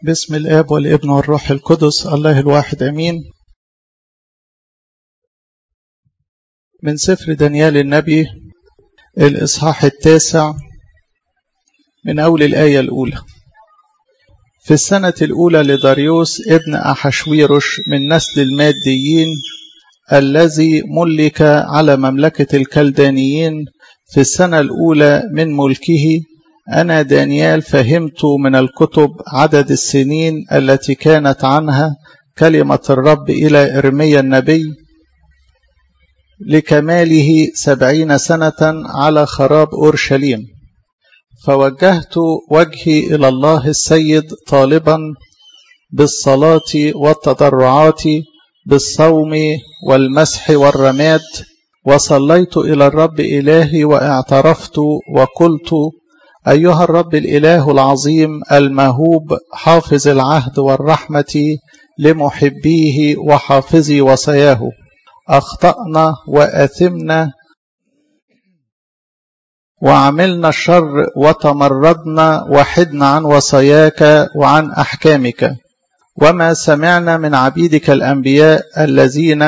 باسم الآب والابن والروح القدس الله الواحد أمين من سفر دانيال النبي الإصحاح التاسع من أول الآية الأولى في السنة الأولى لداريوس ابن أحشويرش من نسل الماديين الذي ملك على مملكة الكلدانيين في السنة الأولى من ملكه أنا دانيال فهمت من الكتب عدد السنين التي كانت عنها كلمة الرب إلى إرميا النبي لكماله سبعين سنة على خراب أورشليم فوجهت وجهي إلى الله السيد طالبا بالصلاة والتضرعات بالصوم والمسح والرماد وصليت إلى الرب إلهي واعترفت وقلت أيها الرب الإله العظيم المهوب حافظ العهد والرحمة لمحبيه وحافظي وصاياه أخطأنا وأثمنا وعملنا الشر وتمردنا وحدنا عن وصاياك وعن أحكامك وما سمعنا من عبيدك الأنبياء الذين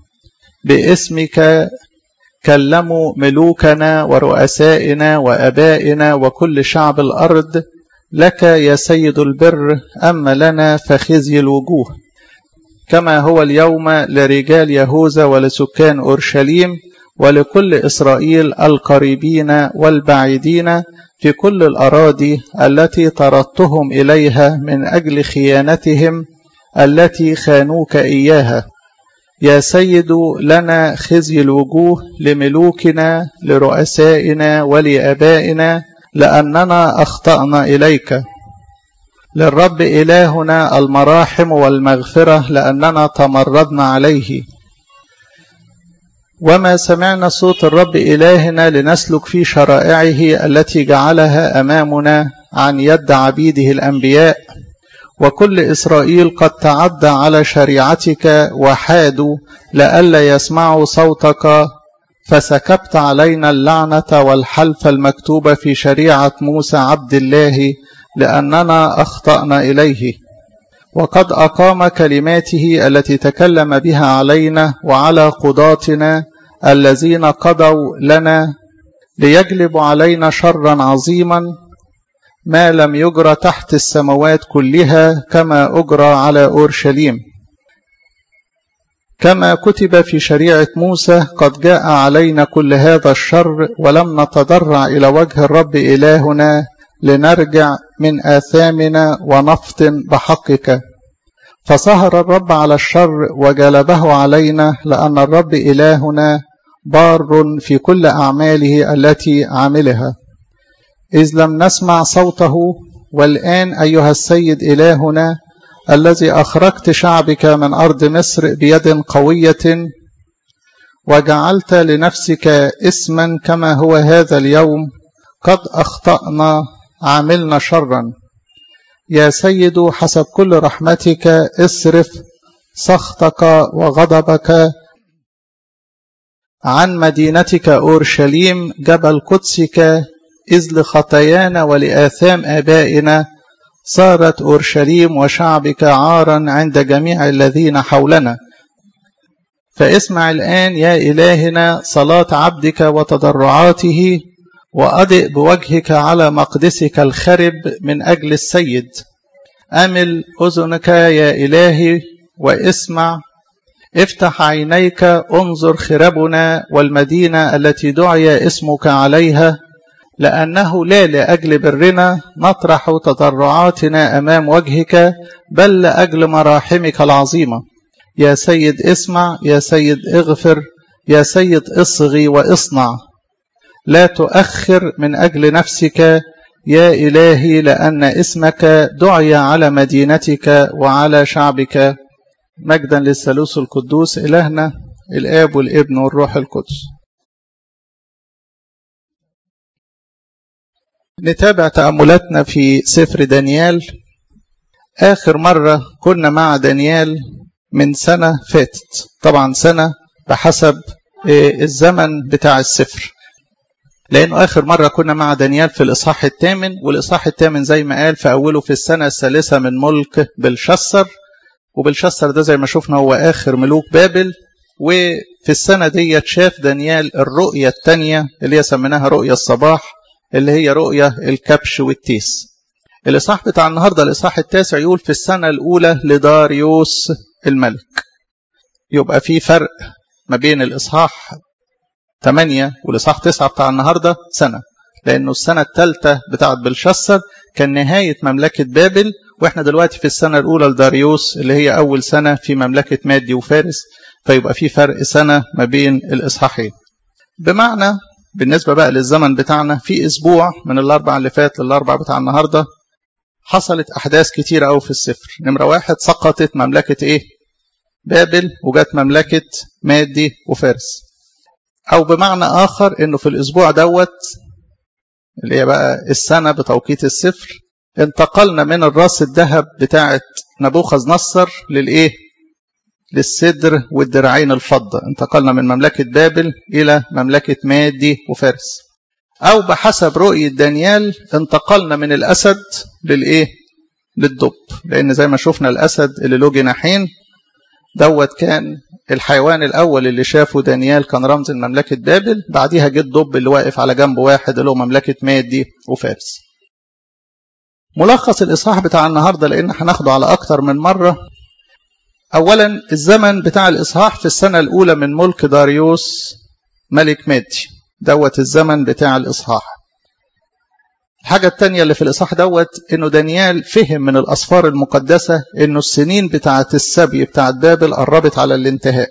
باسمك كلموا ملوكنا ورؤسائنا وأبائنا وكل شعب الأرض لك يا سيد البر أما لنا فخزي الوجوه كما هو اليوم لرجال يهوذا ولسكان أورشليم ولكل إسرائيل القريبين والبعيدين في كل الأراضي التي طردتهم إليها من أجل خيانتهم التي خانوك إياها يا سيد لنا خزي الوجوه لملوكنا لرؤسائنا ولآبائنا لأننا أخطأنا إليك للرب إلهنا المراحم والمغفرة لأننا تمردنا عليه وما سمعنا صوت الرب إلهنا لنسلك في شرائعه التي جعلها أمامنا عن يد عبيده الأنبياء وكل إسرائيل قد تعدى على شريعتك وحادوا لئلا يسمعوا صوتك فسكبت علينا اللعنة والحلف المكتوبة في شريعة موسى عبد الله لأننا أخطأنا إليه وقد أقام كلماته التي تكلم بها علينا وعلى قضاتنا الذين قضوا لنا ليجلبوا علينا شرا عظيما ما لم يجرى تحت السماوات كلها كما أجرى على أورشليم كما كتب في شريعة موسى قد جاء علينا كل هذا الشر ولم نتضرع إلى وجه الرب إلهنا لنرجع من آثامنا ونفطن بحقك فسهر الرب على الشر وجلبه علينا لأن الرب إلهنا بار في كل أعماله التي عملها إذ لم نسمع صوته والآن أيها السيد إلهنا الذي أخرجت شعبك من أرض مصر بيد قوية وجعلت لنفسك اسما كما هو هذا اليوم قد أخطأنا عملنا شرا يا سيد حسب كل رحمتك اصرف سخطك وغضبك عن مدينتك أورشليم جبل قدسك إذ لخطايانا ولآثام آبائنا صارت أورشليم وشعبك عارا عند جميع الذين حولنا فاسمع الآن يا إلهنا صلاة عبدك وتضرعاته وأضئ بوجهك على مقدسك الخرب من أجل السيد أمل أذنك يا إلهي واسمع افتح عينيك انظر خربنا والمدينة التي دعي اسمك عليها لأنه لا لأجل برنا نطرح تضرعاتنا أمام وجهك بل لأجل مراحمك العظيمة يا سيد اسمع يا سيد اغفر يا سيد اصغي واصنع لا تؤخر من أجل نفسك يا إلهي لأن اسمك دعي على مدينتك وعلى شعبك مجدا للثالوث القدوس إلهنا الآب والابن والروح القدس نتابع تأملاتنا في سفر دانيال آخر مرة كنا مع دانيال من سنة فاتت طبعا سنة بحسب الزمن بتاع السفر لأنه آخر مرة كنا مع دانيال في الإصحاح الثامن والإصحاح الثامن زي ما قال في أوله في السنة الثالثة من ملك بلشسر وبلشسر ده زي ما شفنا هو آخر ملوك بابل وفي السنة دي شاف دانيال الرؤية الثانية اللي هي سميناها رؤية الصباح اللي هي رؤية الكبش والتيس الإصحاح بتاع النهاردة الإصحاح التاسع يقول في السنة الأولى لداريوس الملك يبقى في فرق ما بين الإصحاح 8 والإصحاح 9 بتاع النهاردة سنة لأنه السنة الثالثة بتاعت بلشسر كان نهاية مملكة بابل وإحنا دلوقتي في السنة الأولى لداريوس اللي هي أول سنة في مملكة مادي وفارس فيبقى في فرق سنة ما بين الإصحاحين بمعنى بالنسبة بقى للزمن بتاعنا في أسبوع من الأربع اللي فات للأربع بتاع النهاردة حصلت أحداث كتيرة أوي في السفر نمرة واحد سقطت مملكة إيه؟ بابل وجت مملكة مادي وفارس أو بمعنى آخر إنه في الأسبوع دوت اللي هي بقى السنة بتوقيت السفر انتقلنا من الراس الذهب بتاعة نبوخذ نصر للإيه؟ للصدر والدراعين الفضة انتقلنا من مملكة بابل إلى مملكة مادي وفارس أو بحسب رؤية دانيال انتقلنا من الأسد للإيه؟ للدب لأن زي ما شفنا الأسد اللي له جناحين دوت كان الحيوان الأول اللي شافه دانيال كان رمز مملكة بابل بعديها جه الدب اللي واقف على جنب واحد اللي هو مملكة مادي وفارس ملخص الإصحاح بتاع النهاردة لأن هناخده على أكتر من مرة أولا الزمن بتاع الإصحاح في السنة الأولى من ملك داريوس ملك مادي دوت الزمن بتاع الإصحاح الحاجة التانية اللي في الإصحاح دوت إنه دانيال فهم من الأسفار المقدسة إنه السنين بتاعة السبي بتاعة بابل قربت على الانتهاء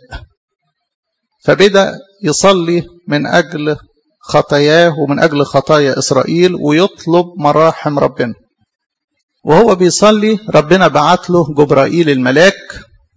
فبدأ يصلي من أجل خطاياه ومن أجل خطايا إسرائيل ويطلب مراحم ربنا وهو بيصلي ربنا بعت له جبرائيل الملاك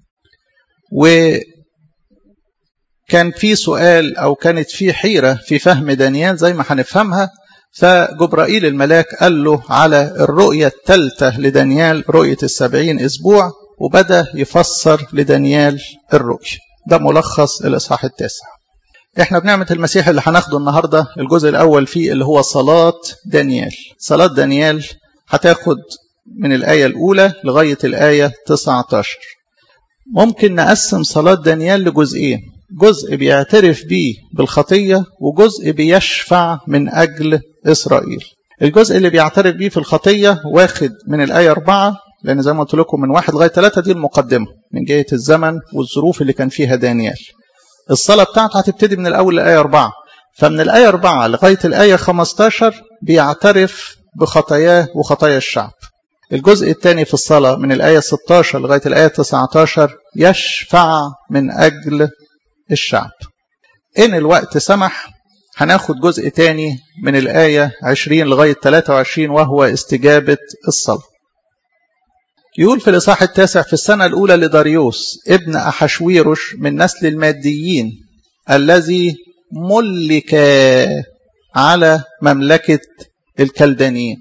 وكان في سؤال أو كانت في حيرة في فهم دانيال زي ما هنفهمها فجبرائيل الملاك قال له على الرؤية الثالثة لدانيال رؤية السبعين أسبوع وبدأ يفسر لدانيال الرؤية ده ملخص الإصحاح التاسع احنا بنعمة المسيح اللي هناخده النهاردة الجزء الأول فيه اللي هو صلاة دانيال صلاة دانيال هتاخد من الآية الأولى لغاية الآية 19 ممكن نقسم صلاة دانيال لجزئين جزء بيعترف بيه بالخطية وجزء بيشفع من أجل إسرائيل الجزء اللي بيعترف بيه في الخطية واخد من الآية 4 لأن زي ما قلت لكم من واحد لغاية ثلاثة دي المقدمة من جهة الزمن والظروف اللي كان فيها دانيال الصلاة بتاعته هتبتدي من الأول لآية 4 فمن الآية 4 لغاية الآية 15 بيعترف بخطاياه وخطايا الشعب الجزء الثاني في الصلاة من الآية 16 لغاية الآية 19 يشفع من أجل الشعب إن الوقت سمح هناخد جزء تاني من الآية 20 لغاية 23 وهو استجابة الصلاة يقول في الإصحاح التاسع في السنة الأولى لداريوس ابن أحشويرش من نسل الماديين الذي ملك على مملكة الكلدانيين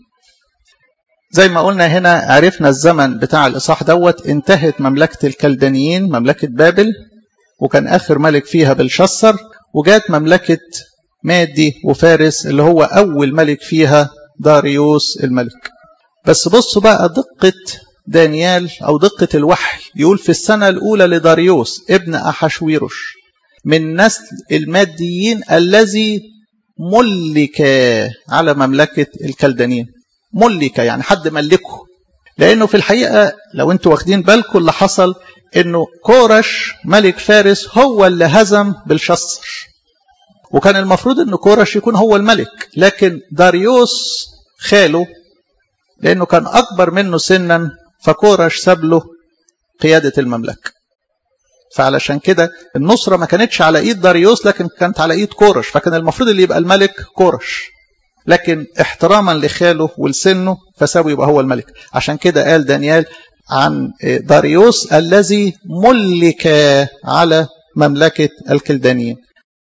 زي ما قلنا هنا عرفنا الزمن بتاع الإصحاح دوت انتهت مملكة الكلدانيين مملكة بابل وكان آخر ملك فيها بلشسر وجات مملكة مادي وفارس اللي هو أول ملك فيها داريوس الملك بس بصوا بقى دقة دانيال أو دقة الوحي يقول في السنة الأولى لداريوس ابن أحشويرش من نسل الماديين الذي ملك على مملكة الكلدانيين ملك يعني حد ملكه لأنه في الحقيقة لو انتوا واخدين بالكم اللي حصل انه كورش ملك فارس هو اللي هزم بلشسر وكان المفروض ان كورش يكون هو الملك لكن داريوس خاله لانه كان اكبر منه سنا فكورش ساب له قيادة المملكة فعلشان كده النصرة ما كانتش على ايد داريوس لكن كانت على ايد كورش فكان المفروض اللي يبقى الملك كورش لكن احتراما لخاله ولسنه فسابه يبقى هو الملك عشان كده قال دانيال عن داريوس الذي ملك على مملكة الكلدانيين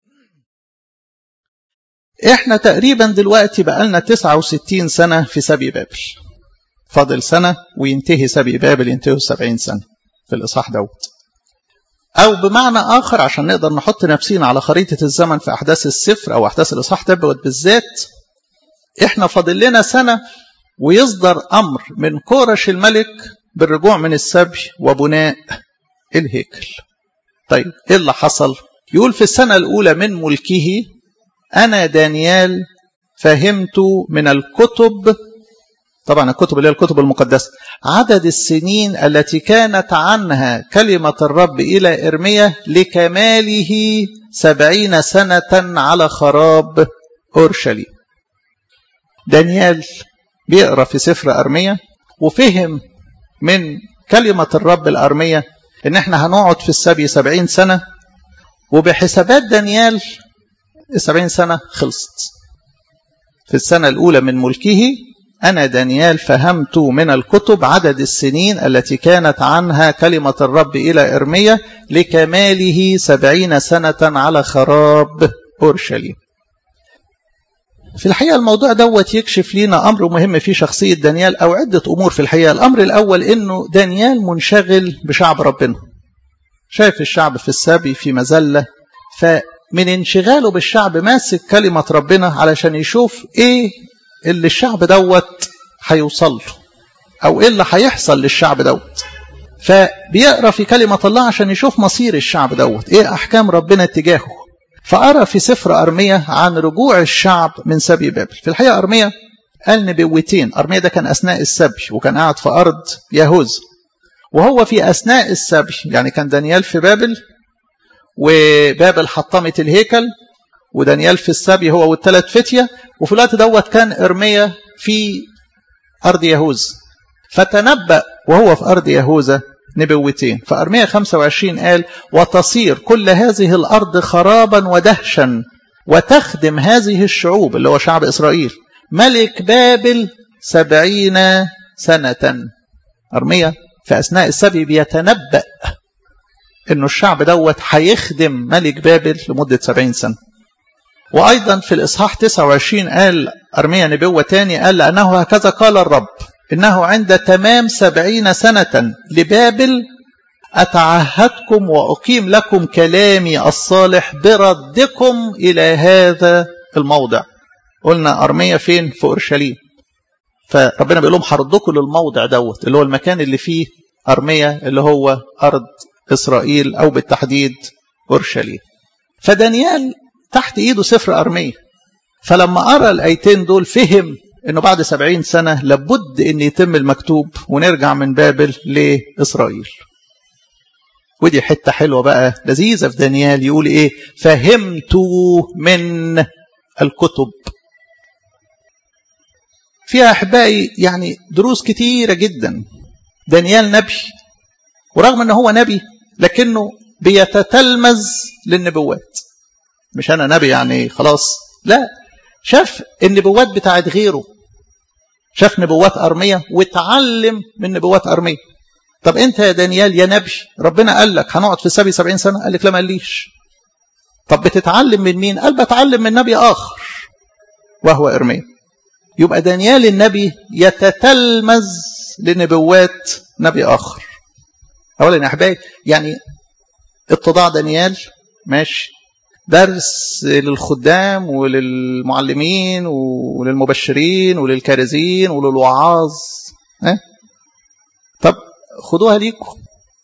احنا تقريبا دلوقتي بقالنا 69 سنة في سبي بابل فاضل سنة وينتهي سبي بابل ينتهي 70 سنة في الإصحاح دوت أو بمعنى آخر عشان نقدر نحط نفسينا على خريطة الزمن في أحداث السفر أو أحداث الإصحاح تبوت بالذات إحنا فاضل لنا سنة ويصدر أمر من كورش الملك بالرجوع من السبي وبناء الهيكل طيب إيه اللي حصل يقول في السنة الأولى من ملكه أنا دانيال فهمت من الكتب طبعا الكتب اللي هي الكتب المقدسة عدد السنين التي كانت عنها كلمة الرب إلى إرميا لكماله سبعين سنة على خراب أورشليم دانيال بيقرأ في سفر أرميا وفهم من كلمة الرب الأرمية إن إحنا هنقعد في السبي سبعين سنة وبحسابات دانيال السبعين سنة خلصت في السنة الأولى من ملكه أنا دانيال فهمت من الكتب عدد السنين التي كانت عنها كلمة الرب إلى إرميا لكماله سبعين سنة على خراب أورشليم في الحقيقة الموضوع دوت يكشف لنا أمر مهم في شخصية دانيال أو عدة أمور في الحقيقة الأمر الأول إنه دانيال منشغل بشعب ربنا شايف الشعب في السبي في مزلة فمن انشغاله بالشعب ماسك كلمة ربنا علشان يشوف إيه اللي الشعب دوت هيوصل له أو إيه اللي هيحصل للشعب دوت فبيقرأ في كلمة الله عشان يشوف مصير الشعب دوت إيه أحكام ربنا اتجاهه فأرى في سفر أرمية عن رجوع الشعب من سبي بابل في الحقيقة أرمية قال نبوتين أرمية ده كان أثناء السبي وكان قاعد في أرض يهوذا وهو في أثناء السبي يعني كان دانيال في بابل وبابل حطمت الهيكل ودانيال في السبي هو والثلاث فتية وفي الوقت دوت كان إرميا في أرض يهوذا فتنبأ وهو في أرض يهوذا نبوتين فأرمية 25 قال وتصير كل هذه الأرض خرابا ودهشا وتخدم هذه الشعوب اللي هو شعب إسرائيل ملك بابل سبعين سنة أرمية في أثناء السبي بيتنبأ أنه الشعب دوت هيخدم ملك بابل لمدة سبعين سنة وأيضا في الإصحاح 29 قال أرميا نبوة تاني قال لأنه هكذا قال الرب إنه عند تمام سبعين سنة لبابل أتعهدكم وأقيم لكم كلامي الصالح بردكم إلى هذا الموضع قلنا أرمية فين في أورشليم فربنا بيقول لهم هردكم للموضع دوت اللي هو المكان اللي فيه أرمية اللي هو أرض إسرائيل أو بالتحديد أورشليم فدانيال تحت إيده سفر أرمية فلما قرأ الآيتين دول فهم انه بعد سبعين سنة لابد ان يتم المكتوب ونرجع من بابل لإسرائيل ودي حتة حلوة بقى لذيذة في دانيال يقول ايه فهمت من الكتب فيها احبائي يعني دروس كتيرة جدا دانيال نبي ورغم ان هو نبي لكنه بيتتلمذ للنبوات مش انا نبي يعني خلاص لا شاف النبوات بتاعت غيره شاف نبوات أرمية واتعلم من نبوات أرمية طب انت يا دانيال يا نبي ربنا قال لك هنقعد في السبي سبعين سنة قال لك لا ما قاليش طب بتتعلم من مين قال بتعلم من نبي آخر وهو إرميا يبقى دانيال النبي يتتلمذ لنبوات نبي آخر أولا يا أحبائي يعني اتضاع دانيال ماشي درس للخدام وللمعلمين وللمبشرين وللكارزين وللوعاظ ها؟ طب خدوها ليكم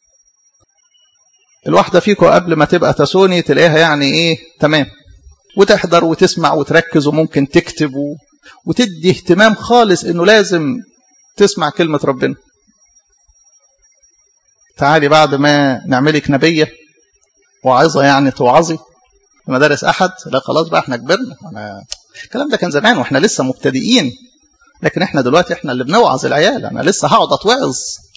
الواحدة فيكم قبل ما تبقى تسوني تلاقيها يعني ايه تمام وتحضر وتسمع وتركز وممكن تكتب وتدي اهتمام خالص انه لازم تسمع كلمة ربنا تعالي بعد ما نعملك نبية وعظة يعني توعظي في مدارس احد لا خلاص بقى احنا كبرنا انا الكلام ده كان زمان واحنا لسه مبتدئين لكن احنا دلوقتي احنا اللي بنوعظ العيال انا لسه هقعد اتوعظ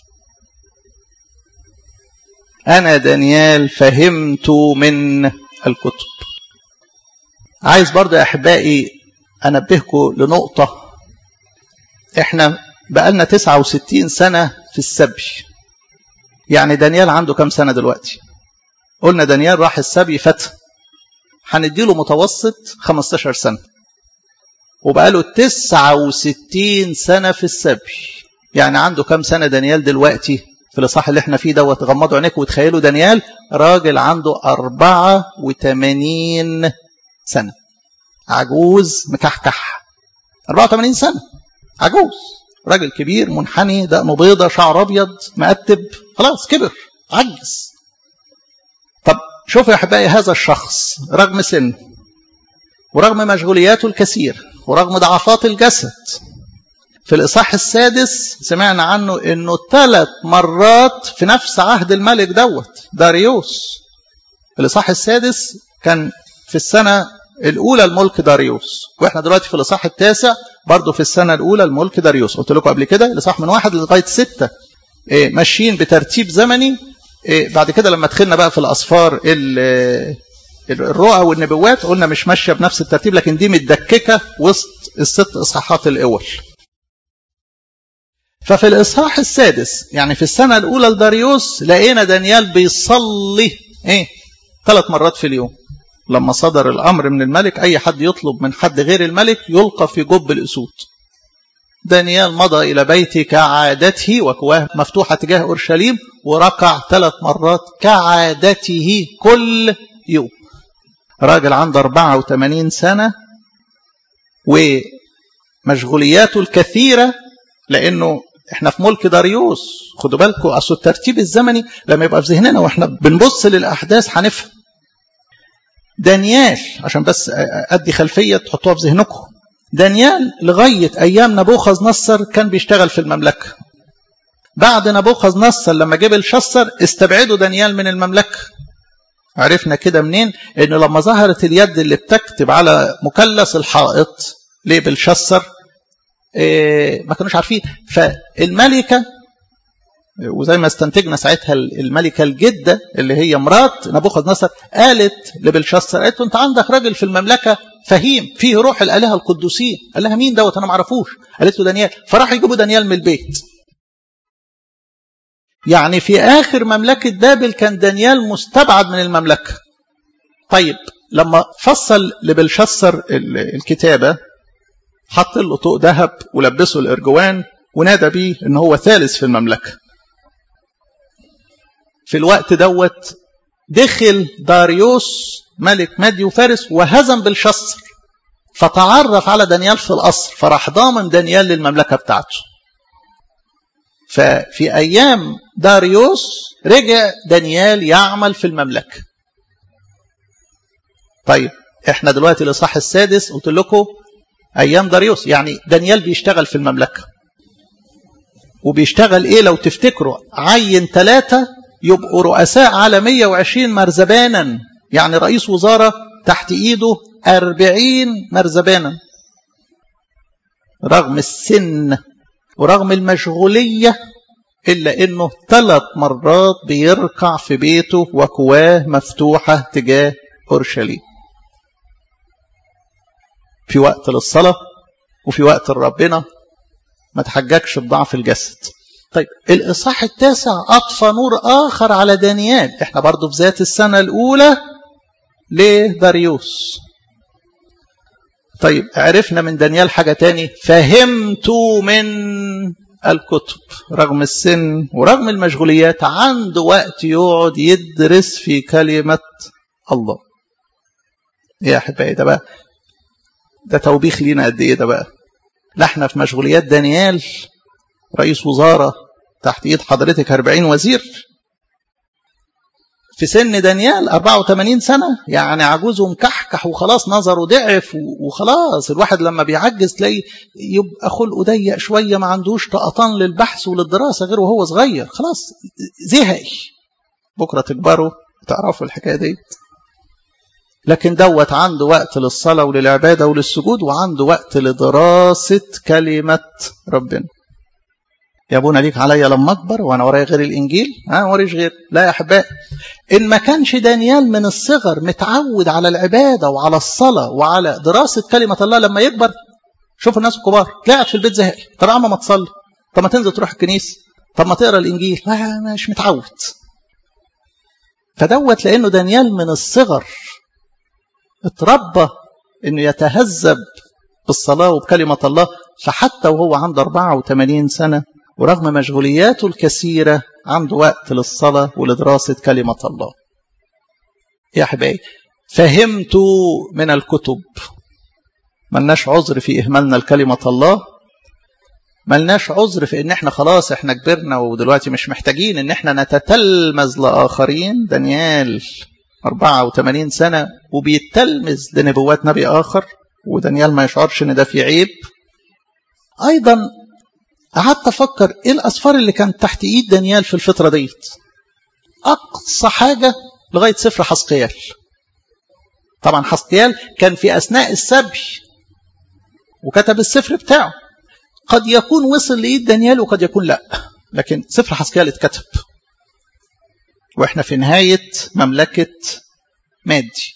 انا دانيال فهمت من الكتب عايز برضه يا احبائي انبهكم لنقطه احنا بقالنا 69 سنه في السبي يعني دانيال عنده كام سنه دلوقتي قلنا دانيال راح السبي فتى هنديله متوسط 15 سنة وبقاله 69 سنة في السبي يعني عنده كم سنة دانيال دلوقتي في الإصحاح اللي احنا فيه دوت غمضوا عينيكم وتخيلوا دانيال راجل عنده 84 سنة عجوز مكحكح 84 سنة عجوز راجل كبير منحني دقنه بيضة شعر أبيض مقتب خلاص كبر عجز طب شوفوا يا أحبائي هذا الشخص رغم سنه ورغم مشغولياته الكثير ورغم ضعفات الجسد في الإصحاح السادس سمعنا عنه أنه ثلاث مرات في نفس عهد الملك دوت داريوس الإصحاح السادس كان في السنة الأولى الملك داريوس وإحنا دلوقتي في الإصحاح التاسع برضه في السنة الأولى الملك داريوس قلت لكم قبل كده الإصحاح من واحد لغاية ستة إيه ماشيين بترتيب زمني إيه بعد كده لما دخلنا بقى في الأصفار الرؤى والنبوات قلنا مش ماشية بنفس الترتيب لكن دي متدككة وسط الست إصحاحات الأول ففي الإصحاح السادس يعني في السنة الأولى لداريوس لقينا دانيال بيصلي إيه ثلاث مرات في اليوم لما صدر الأمر من الملك أي حد يطلب من حد غير الملك يلقى في جب الأسود دانيال مضى إلى بيته كعادته وكواه مفتوحة تجاه أورشليم وركع ثلاث مرات كعادته كل يوم راجل عنده 84 سنة ومشغولياته الكثيرة لأنه احنا في ملك داريوس خدوا بالكم اصل الترتيب الزمني لما يبقى في ذهننا واحنا بنبص للاحداث هنفهم دانيال عشان بس ادي خلفيه تحطوها في ذهنكم دانيال لغايه ايام نبوخذ نصر كان بيشتغل في المملكه بعد نبوخذ نصر لما جه بلشسر استبعدوا دانيال من المملكه عرفنا كده منين ان لما ظهرت اليد اللي بتكتب على مثلث الحائط ليه بلشسر إيه ما كانوش عارفين فالملكة وزي ما استنتجنا ساعتها الملكة الجدة اللي هي مرات نبوخذ نصر قالت لبلشسر قالت له انت عندك راجل في المملكة فهيم فيه روح الآلهة القدوسين قال لها مين دوت انا ما اعرفوش قالت له دانيال فراح يجيبوا دانيال من البيت يعني في آخر مملكة بابل كان دانيال مستبعد من المملكة طيب لما فصل لبلشسر الكتابة حط له طوق ذهب ولبسه الارجوان ونادى بيه ان هو ثالث في المملكه في الوقت دوت دخل داريوس ملك مادي وفارس وهزم بالشصر فتعرف على دانيال في القصر فراح ضامن دانيال للمملكه بتاعته ففي ايام داريوس رجع دانيال يعمل في المملكه طيب احنا دلوقتي الاصحاح السادس قلت لكم ايام داريوس يعني دانيال بيشتغل في المملكه وبيشتغل ايه لو تفتكروا عين ثلاثه يبقوا رؤساء على 120 مرزبانا يعني رئيس وزاره تحت ايده 40 مرزبانا رغم السن ورغم المشغوليه الا انه ثلاث مرات بيركع في بيته وكواه مفتوحه تجاه اورشليم في وقت للصلاة وفي وقت لربنا ما تحججش بضعف الجسد طيب الإصحاح التاسع أطفى نور آخر على دانيال احنا برضو في ذات السنة الأولى لداريوس طيب عرفنا من دانيال حاجة تاني فهمت من الكتب رغم السن ورغم المشغوليات عنده وقت يقعد يدرس في كلمة الله يا أحبائي ده بقى ده توبيخ لينا قد ايه ده بقى لا احنا في مشغوليات دانيال رئيس وزاره تحت ايد حضرتك 40 وزير في سن دانيال 84 سنه يعني عجوز ومكحكح وخلاص نظره ضعف وخلاص الواحد لما بيعجز تلاقي يبقى خلقه ضيق شويه ما عندوش طقطان للبحث وللدراسه غير وهو صغير خلاص زهق بكره تكبروا تعرفوا الحكايه دي لكن دوت عنده وقت للصلاة وللعبادة وللسجود وعنده وقت لدراسة كلمة ربنا يا ابونا ليك عليا لما اكبر وانا ورايا غير الانجيل ها وريش غير لا يا احبائي ان ما كانش دانيال من الصغر متعود على العباده وعلى الصلاه وعلى دراسه كلمه الله لما يكبر شوف الناس الكبار قاعد في البيت زهق طب يا عم ما تصلي طب ما تنزل تروح الكنيسه طب ما تقرا الانجيل لا مش متعود فدوت لانه دانيال من الصغر اتربى انه يتهذب بالصلاه وبكلمه الله فحتى وهو عنده 84 سنه ورغم مشغولياته الكثيرة عنده وقت للصلاة ولدراسة كلمة الله يا حبايبي فهمت من الكتب ملناش عذر في إهمالنا لكلمة الله ملناش عذر في ان احنا خلاص احنا كبرنا ودلوقتي مش محتاجين ان احنا نتتلمذ لآخرين دانيال 84 سنة وبيتلمذ لنبوات نبي آخر ودانيال ما يشعرش ان ده في عيب ايضا قعدت افكر ايه الاسفار اللي كانت تحت ايد دانيال في الفترة ديت اقصى حاجة لغاية سفر حسقيال طبعا حسقيال كان في اثناء السبي وكتب السفر بتاعه قد يكون وصل لإيد دانيال وقد يكون لا لكن سفر حسكيال اتكتب واحنا في نهاية مملكة مادي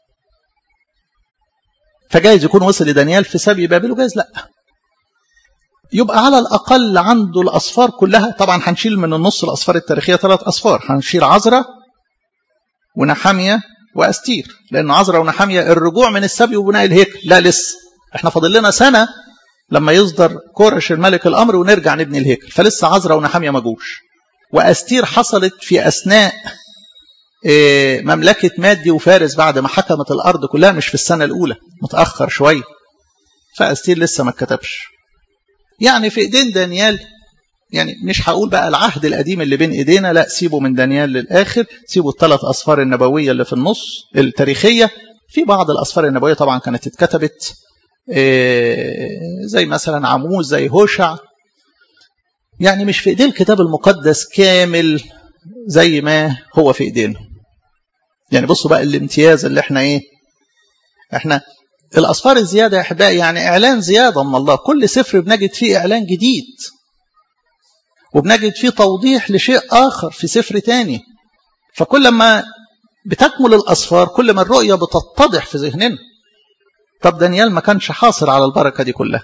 فجايز يكون وصل لدانيال في سبي بابل وجايز لا يبقى على الأقل عنده الأصفار كلها طبعا هنشيل من النص الأصفار التاريخية ثلاث أصفار هنشيل عزرة ونحامية وأستير لأن عزرة ونحامية الرجوع من السبي وبناء الهيكل لا لسه احنا فاضل لنا سنة لما يصدر كورش الملك الأمر ونرجع نبني الهيكل فلسه عزرا ونحامية ما جوش وأستير حصلت في أثناء مملكة مادي وفارس بعد ما حكمت الأرض كلها مش في السنة الأولى متأخر شوية فأستير لسه ما اتكتبش يعني في إيدين دانيال يعني مش هقول بقى العهد القديم اللي بين إيدينا لا سيبوا من دانيال للآخر سيبوا الثلاث أصفار النبوية اللي في النص التاريخية في بعض الأصفار النبوية طبعا كانت اتكتبت زي مثلا عموز زي هوشع يعني مش في ايديه الكتاب المقدس كامل زي ما هو في ايدينا يعني بصوا بقى الامتياز اللي احنا ايه احنا الاصفار الزياده يا احبائي يعني اعلان زياده من الله كل سفر بنجد فيه اعلان جديد وبنجد فيه توضيح لشيء اخر في سفر تاني فكل ما بتكمل الاصفار كل ما الرؤيه بتتضح في ذهننا طب دانيال ما كانش حاصل على البركة دي كلها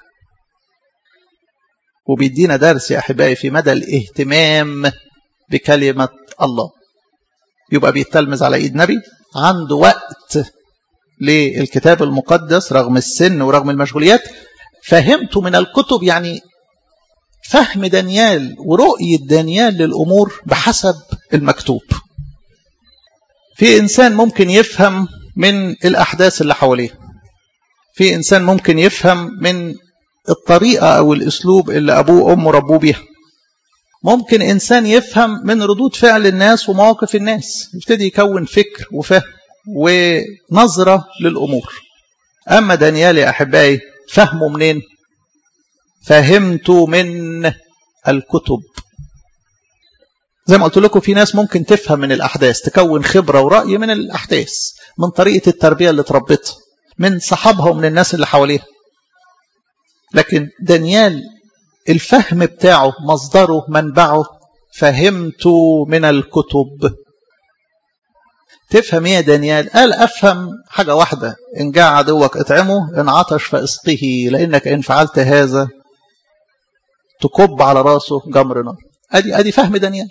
وبيدينا درس يا أحبائي في مدى الاهتمام بكلمة الله يبقى بيتلمذ على إيد نبي عنده وقت للكتاب المقدس رغم السن ورغم المشغوليات فهمته من الكتب يعني فهم دانيال ورؤية دانيال للأمور بحسب المكتوب في إنسان ممكن يفهم من الأحداث اللي حواليه في إنسان ممكن يفهم من الطريقة أو الأسلوب اللي أبوه وأمه ربوه بيها ممكن إنسان يفهم من ردود فعل الناس ومواقف الناس يبتدي يكون فكر وفهم ونظرة للأمور أما دانيال يا أحبائي فهمه منين فهمت من الكتب زي ما قلت لكم في ناس ممكن تفهم من الأحداث تكون خبرة ورأي من الأحداث من طريقة التربية اللي تربتها من صحابها ومن الناس اللي حواليها لكن دانيال الفهم بتاعه مصدره منبعه فهمت من الكتب تفهم ايه يا دانيال قال افهم حاجة واحدة ان جاء عدوك اطعمه ان عطش فاسقه لانك ان فعلت هذا تكب على راسه جمر نار ادي ادي فهم دانيال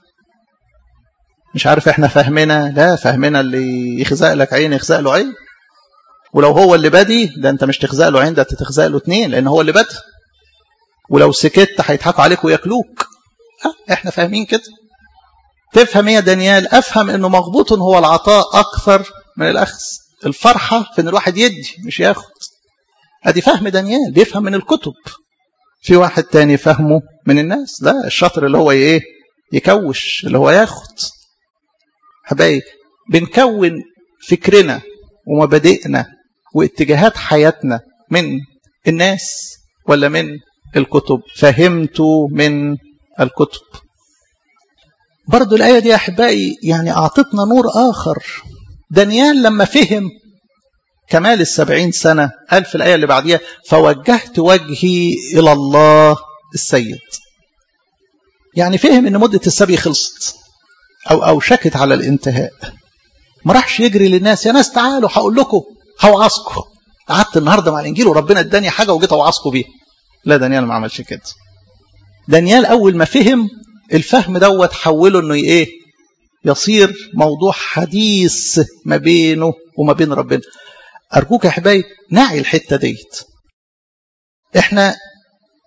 مش عارف احنا فهمنا لا فهمنا اللي يخزق لك عين يخزق له عين ولو هو اللي بادي ده انت مش تخزق له عين ده تخزق له اتنين لان هو اللي بادي ولو سكت هيضحكوا عليك وياكلوك اه احنا فاهمين كده تفهم ايه يا دانيال افهم انه مغبوط هو العطاء اكثر من الاخذ الفرحه في ان الواحد يدي مش ياخد ادي فهم دانيال بيفهم من الكتب في واحد تاني فهمه من الناس لا الشاطر اللي هو ايه يكوش اللي هو ياخد حبايبي بنكون فكرنا ومبادئنا واتجاهات حياتنا من الناس ولا من الكتب فهمت من الكتب برضو الآية دي يا أحبائي يعني أعطتنا نور آخر دانيال لما فهم كمال السبعين سنة قال في الآية اللي بعديها فوجهت وجهي إلى الله السيد يعني فهم أن مدة السبي خلصت أو أوشكت على الانتهاء ما راحش يجري للناس يا ناس تعالوا هقول لكم هوعظكم قعدت النهارده مع الانجيل وربنا اداني حاجه وجيت اوعظكم بيها لا دانيال ما عملش كده دانيال اول ما فهم الفهم دوت حوله انه ايه يصير موضوع حديث ما بينه وما بين ربنا ارجوك يا احبائي نعي الحته ديت احنا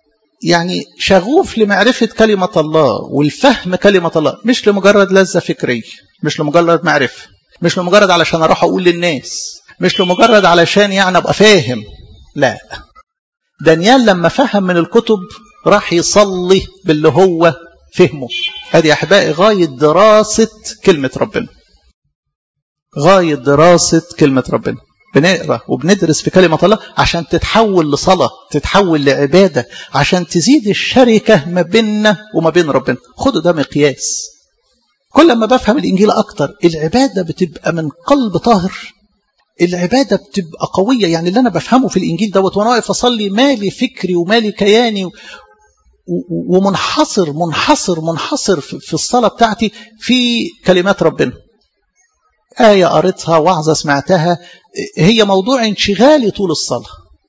يعني شغوف لمعرفة كلمة الله والفهم كلمة الله مش لمجرد لذة فكرية مش لمجرد معرفة مش لمجرد علشان أروح أقول للناس مش لمجرد علشان يعني أبقى فاهم لا دانيال لما فهم من الكتب راح يصلي باللي هو فهمه هذه يا أحبائي غاية دراسة كلمة ربنا غاية دراسة كلمة ربنا بنقرا وبندرس في كلمة الله عشان تتحول لصلاة تتحول لعبادة عشان تزيد الشركة ما بيننا وما بين ربنا خدوا ده مقياس كل ما بفهم الإنجيل أكتر العبادة بتبقى من قلب طاهر العبادة بتبقى قوية يعني اللي أنا بفهمه في الإنجيل دوت وأنا واقف أصلي مالي فكري ومالي كياني ومنحصر منحصر منحصر في الصلاة بتاعتي في كلمات ربنا آية قريتها وعظة سمعتها هي موضوع انشغالي طول الصلاة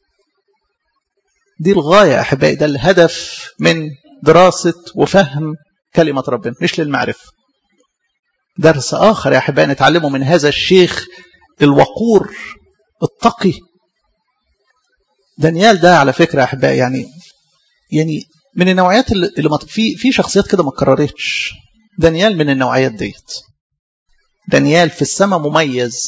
دي الغاية أحبائي ده الهدف من دراسة وفهم كلمة ربنا مش للمعرفة درس آخر يا أحبائي نتعلمه من هذا الشيخ الوقور التقي دانيال ده على فكرة يا أحبائي يعني يعني من النوعيات اللي ما في في شخصيات كده ما اتكررتش دانيال من النوعيات ديت دانيال في السماء مميز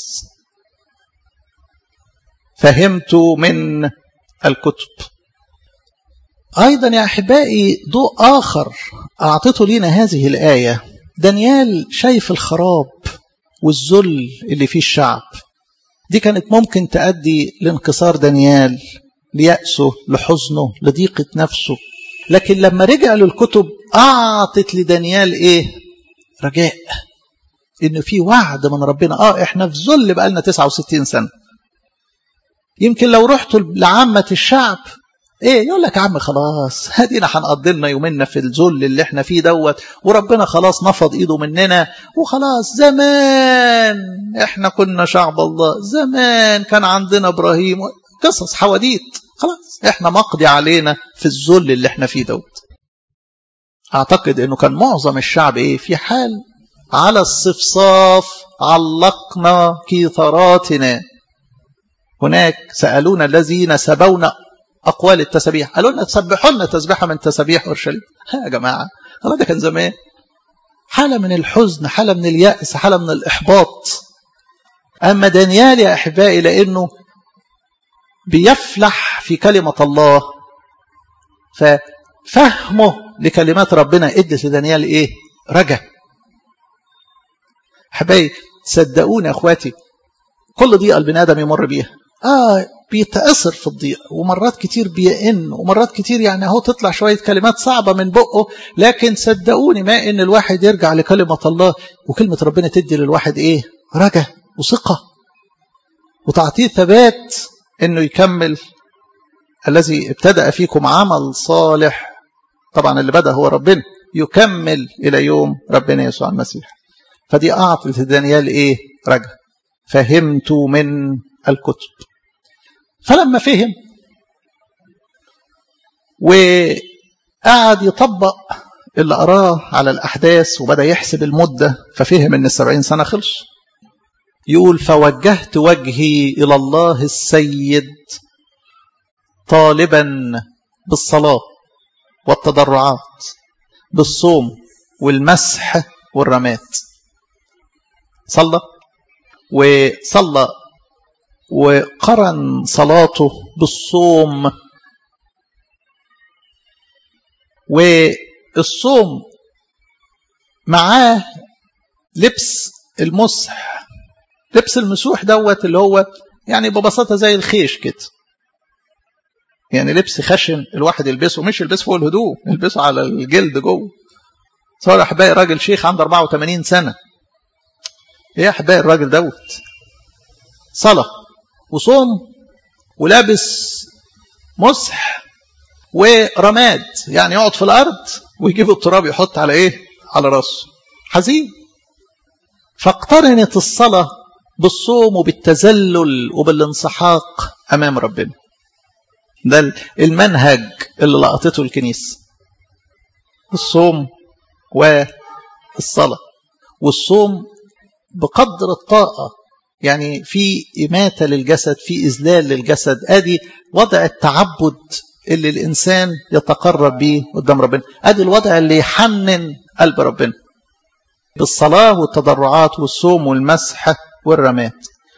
فهمت من الكتب أيضا يا أحبائي ضوء آخر أعطته لنا هذه الآية دانيال شايف الخراب والذل اللي فيه الشعب دي كانت ممكن تؤدي لانكسار دانيال ليأسه لحزنه لضيقة نفسه لكن لما رجع للكتب أعطت لدانيال إيه رجاء إن في وعد من ربنا آه إحنا في ذل بقالنا 69 سنة يمكن لو رحت لعامة الشعب ايه يقول لك يا عم خلاص هدينا هنقضي لنا يومنا في الذل اللي احنا فيه دوت وربنا خلاص نفض ايده مننا وخلاص زمان احنا كنا شعب الله زمان كان عندنا ابراهيم قصص حواديت خلاص احنا مقضي علينا في الذل اللي احنا فيه دوت اعتقد انه كان معظم الشعب ايه في حال على الصفصاف علقنا كيثاراتنا هناك سألونا الذين سبونا أقوال التسبيح قالوا لنا تسبحوا لنا تسبيحة من تسبيح أورشليم ها يا جماعة خلاص ده كان زمان حالة من الحزن حالة من اليأس حالة من الإحباط أما دانيال يا أحبائي لأنه بيفلح في كلمة الله ففهمه لكلمات ربنا ادت لدانيال إيه رجا أحبائي صدقوني يا أخواتي كل ضيقة البني آدم يمر بيها آه بيتأثر في الضيق ومرات كتير بيئن ومرات كتير يعني اهو تطلع شوية كلمات صعبة من بقه لكن صدقوني ما ان الواحد يرجع لكلمة الله وكلمة ربنا تدي للواحد ايه رجا وثقة وتعطيه ثبات انه يكمل الذي ابتدأ فيكم عمل صالح طبعا اللي بدأ هو ربنا يكمل إلى يوم ربنا يسوع المسيح فدي أعطت دانيال إيه رجا فهمت من الكتب فلما فهم وقعد يطبق اللي أراه على الأحداث وبدأ يحسب المدة ففهم أن السبعين سنة خلص يقول فوجهت وجهي إلى الله السيد طالبا بالصلاة والتضرعات بالصوم والمسح والرمات صلى وصلى وقرن صلاته بالصوم والصوم معاه لبس المسح لبس المسوح دوت اللي هو يعني ببساطة زي الخيش كده يعني لبس خشن الواحد يلبسه مش يلبسه فوق الهدوء يلبسه على الجلد جوه صار احبائي راجل شيخ عنده 84 سنة ايه يا احبائي الراجل دوت صلاة وصوم ولابس مسح ورماد يعني يقعد في الارض ويجيب التراب يحط على ايه على راسه حزين فاقترنت الصلاة بالصوم وبالتذلل وبالانسحاق امام ربنا ده المنهج اللي لقطته الكنيسة الصوم والصلاة والصوم بقدر الطاقة يعني في إماتة للجسد في إذلال للجسد آدي وضع التعبد اللي الإنسان يتقرب بيه قدام ربنا أدي الوضع اللي يحنن قلب ربنا بالصلاة والتضرعات والصوم والمسح والرمات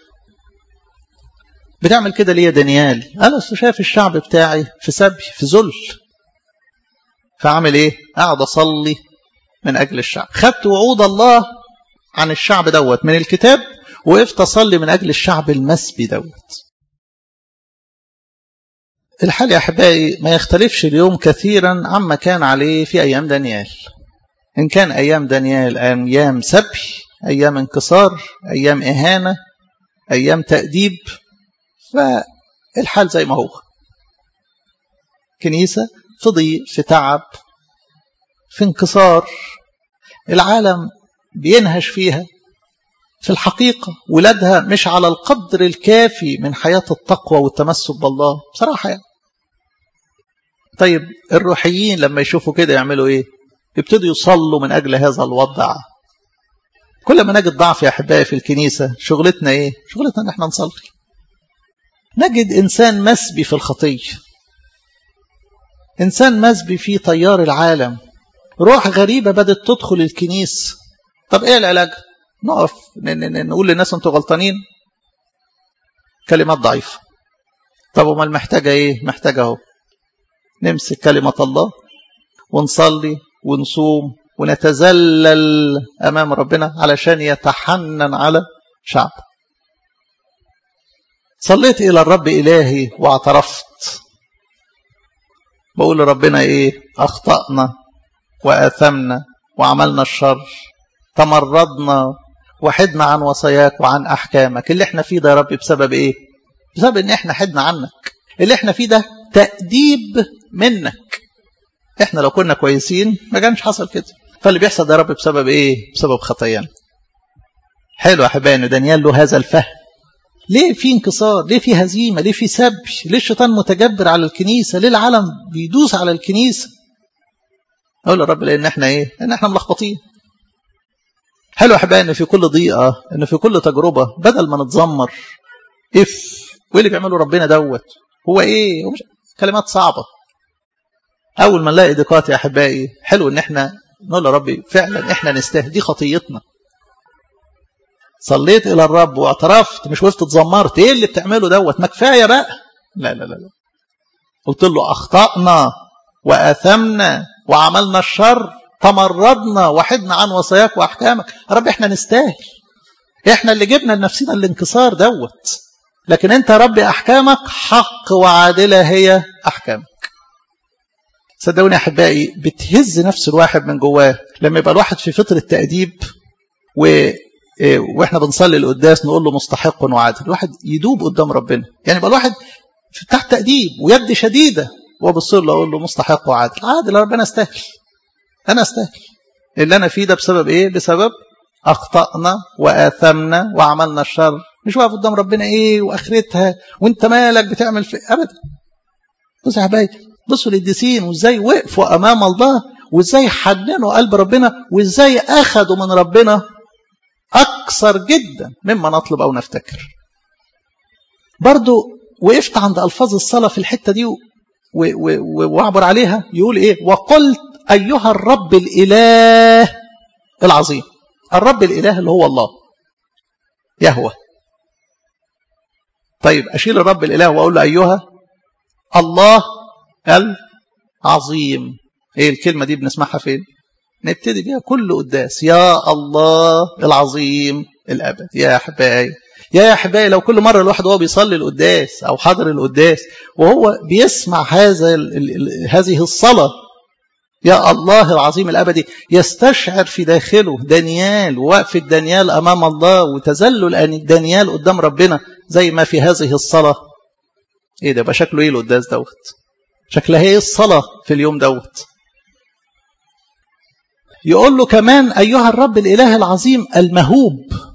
بتعمل كده ليه يا دانيال أنا أصل شايف الشعب بتاعي في سبي في ذل فعمل إيه قاعد أصلي من أجل الشعب خدت وعود الله عن الشعب دوت من الكتاب وقفت أصلي من أجل الشعب المسبي دوت الحال يا أحبائي ما يختلفش اليوم كثيرا عما كان عليه في أيام دانيال إن كان أيام دانيال أيام سبي أيام انكسار أيام إهانة أيام تأديب فالحال زي ما هو كنيسة في ضيق في تعب في انكسار العالم بينهش فيها في الحقيقة ولادها مش على القدر الكافي من حياة التقوى والتمسك بالله بصراحة يعني طيب الروحيين لما يشوفوا كده يعملوا ايه يبتدوا يصلوا من أجل هذا الوضع كل ما نجد ضعف يا أحبائي في الكنيسة شغلتنا ايه شغلتنا ان احنا نصلي نجد إنسان مسبي في الخطية إنسان مسبي في تيار العالم روح غريبة بدأت تدخل الكنيسة طب ايه العلاج نقف نقول للناس انتوا غلطانين كلمات ضعيفة طب امال محتاجة ايه محتاجة اهو نمسك كلمة الله ونصلي ونصوم ونتذلل امام ربنا علشان يتحنن على شعب صليت الى الرب الهي واعترفت بقول لربنا ايه اخطأنا واثمنا وعملنا الشر تمردنا وحدنا عن وصاياك وعن احكامك اللي احنا فيه ده يا رب بسبب ايه بسبب ان احنا حدنا عنك اللي احنا فيه ده تأديب منك احنا لو كنا كويسين ما كانش حصل كده فاللي بيحصل ده يا رب بسبب ايه بسبب خطايانا حلو يا احبائي ان دانيال له هذا الفهم ليه في انكسار ليه في هزيمه ليه في سبي ليه الشيطان متجبر على الكنيسه ليه العالم بيدوس على الكنيسه اقول يا رب لان احنا ايه ان احنا ملخبطين حلو يا احبائي ان في كل ضيقه ان في كل تجربه بدل ما نتذمر اف وايه اللي بيعمله ربنا دوت هو ايه هو مش كلمات صعبه اول ما نلاقي ضيقات يا احبائي حلو ان احنا نقول يا ربي فعلا احنا نستاهل دي خطيتنا صليت الى الرب واعترفت مش وقفت اتذمرت ايه اللي بتعمله دوت ما كفايه بقى لا لا لا لا قلت له اخطانا واثمنا وعملنا الشر تمردنا وحدنا عن وصاياك واحكامك يا رب احنا نستاهل احنا اللي جبنا لنفسنا الانكسار دوت لكن انت يا رب احكامك حق وعادله هي احكامك صدقوني يا احبائي بتهز نفس الواحد من جواه لما يبقى الواحد في فتره تاديب و واحنا بنصلي القداس نقول له مستحق وعادل الواحد يدوب قدام ربنا يعني يبقى الواحد تحت تأديب ويد شديدة وابص له اقول له مستحق وعادل عادل ربنا استاهل انا استاهل اللي انا فيه ده بسبب ايه بسبب اخطأنا واثمنا وعملنا الشر مش واقف قدام ربنا ايه واخرتها وانت مالك بتعمل في ابدا بصوا يا حبايبي بصوا للديسين وازاي وقفوا امام الله وازاي حننوا قلب ربنا وازاي اخذوا من ربنا أكثر جدا مما نطلب أو نفتكر برضو وقفت عند ألفاظ الصلاة في الحتة دي واعبر عليها يقول إيه وقلت أيها الرب الإله العظيم الرب الإله اللي هو الله يهوى طيب أشيل الرب الإله وأقول له أيها الله العظيم إيه الكلمة دي بنسمعها فين نبتدي بيها كل قداس يا الله العظيم الأبد يا أحبائي يا أحبائي لو كل مرة الواحد وهو بيصلي القداس أو حاضر القداس وهو بيسمع هذا هذه الصلاة يا الله العظيم الأبدي يستشعر في داخله دانيال ووقفة دانيال أمام الله وتذلل دانيال قدام ربنا زي ما في هذه الصلاة إيه ده يبقى شكله إيه القداس دوت شكلها إيه الصلاة في اليوم دوت يقول له كمان أيها الرب الإله العظيم المهوب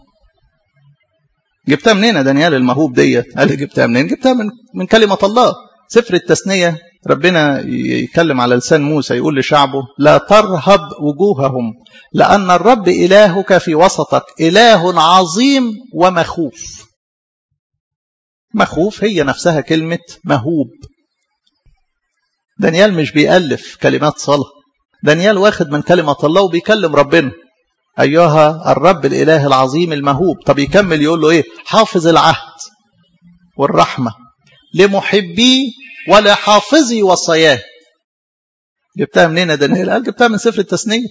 جبتها منين دانيال المهوب ديت قال جبتها منين جبتها من, من كلمة الله سفر التثنية ربنا يتكلم على لسان موسى يقول لشعبه لا ترهب وجوههم لأن الرب إلهك في وسطك إله عظيم ومخوف مخوف هي نفسها كلمة مهوب دانيال مش بيألف كلمات صلاة دانيال واخد من كلمة الله وبيكلم ربنا أيها الرب الإله العظيم المهوب طب يكمل يقول له إيه حافظ العهد والرحمة لمحبي ولحافظي وصاياه جبتها منين يا دانيال قال جبتها من سفر التثنية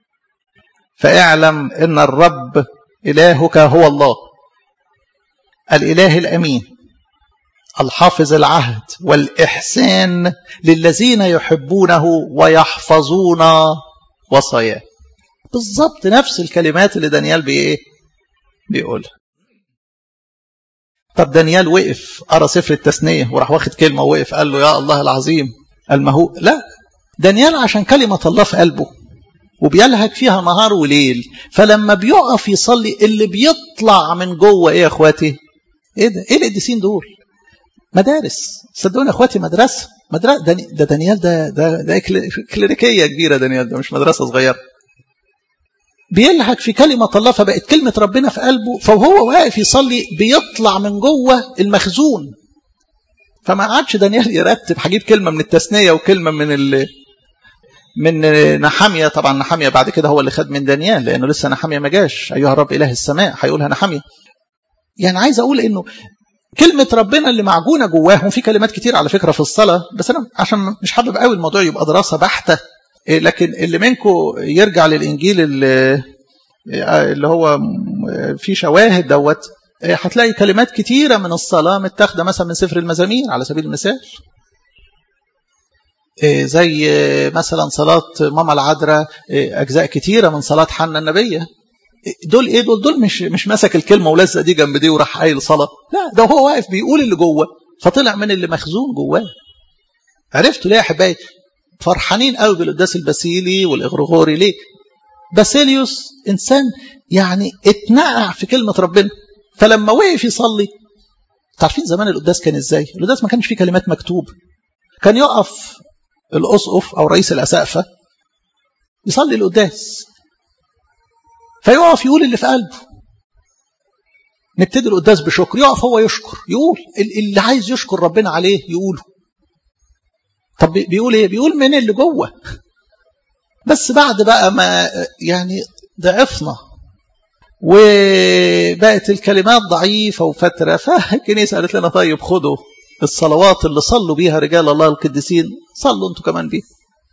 فاعلم ان الرب الهك هو الله الاله الامين الحافظ العهد والاحسان للذين يحبونه ويحفظون وصاياه بالظبط نفس الكلمات اللي دانيال بايه بيقولها طب دانيال وقف قرا سفر التثنيه وراح واخد كلمه ووقف قال له يا الله العظيم المهو لا دانيال عشان كلمه الله في قلبه وبيلهج فيها نهار وليل فلما بيقف يصلي اللي بيطلع من جوه ايه يا اخواتي ايه ده ايه القديسين دول مدارس صدقوني يا اخواتي مدرسه مدرسه ده, ده دانيال ده ده ده كليريكيه كبيره دانيال ده مش مدرسه صغيره بيلهج في كلمة الله فبقت كلمة ربنا في قلبه فهو واقف يصلي بيطلع من جوه المخزون فما قعدش دانيال يرتب هجيب كلمة من التثنية وكلمة من ال من نحامية طبعا نحامية بعد كده هو اللي خد من دانيال لأنه لسه نحامية ما جاش أيها الرب إله السماء هيقولها نحامية يعني عايز أقول إنه كلمة ربنا اللي معجونة جواهم في كلمات كتير على فكرة في الصلاة بس أنا عشان مش حابب قوي الموضوع يبقى دراسة بحتة لكن اللي منكم يرجع للإنجيل اللي, اللي هو في شواهد دوت هتلاقي كلمات كتيرة من الصلاة متاخدة مثلا من سفر المزامير على سبيل المثال زي مثلا صلاة ماما العذراء أجزاء كتيرة من صلاة حنا النبية دول ايه دول دول مش مش مسك الكلمه ولزق دي جنب دي وراح قايل صلاه لا ده هو واقف بيقول اللي جوه فطلع من اللي مخزون جواه عرفتوا ليه يا احبائي فرحانين قوي بالقداس الباسيلي والاغرغوري ليه باسيليوس انسان يعني اتنقع في كلمه ربنا فلما وقف يصلي عارفين زمان القداس كان ازاي القداس ما كانش فيه كلمات مكتوبه كان يقف الاسقف او رئيس الاسقفه يصلي القداس فيقف يقول اللي في قلبه نبتدي القداس بشكر يقف هو يشكر يقول اللي عايز يشكر ربنا عليه يقوله طب بيقول ايه بيقول من اللي جوه بس بعد بقى ما يعني ضعفنا وبقت الكلمات ضعيفة وفترة فالكنيسة قالت لنا طيب خدوا الصلوات اللي صلوا بيها رجال الله القديسين صلوا انتوا كمان بيها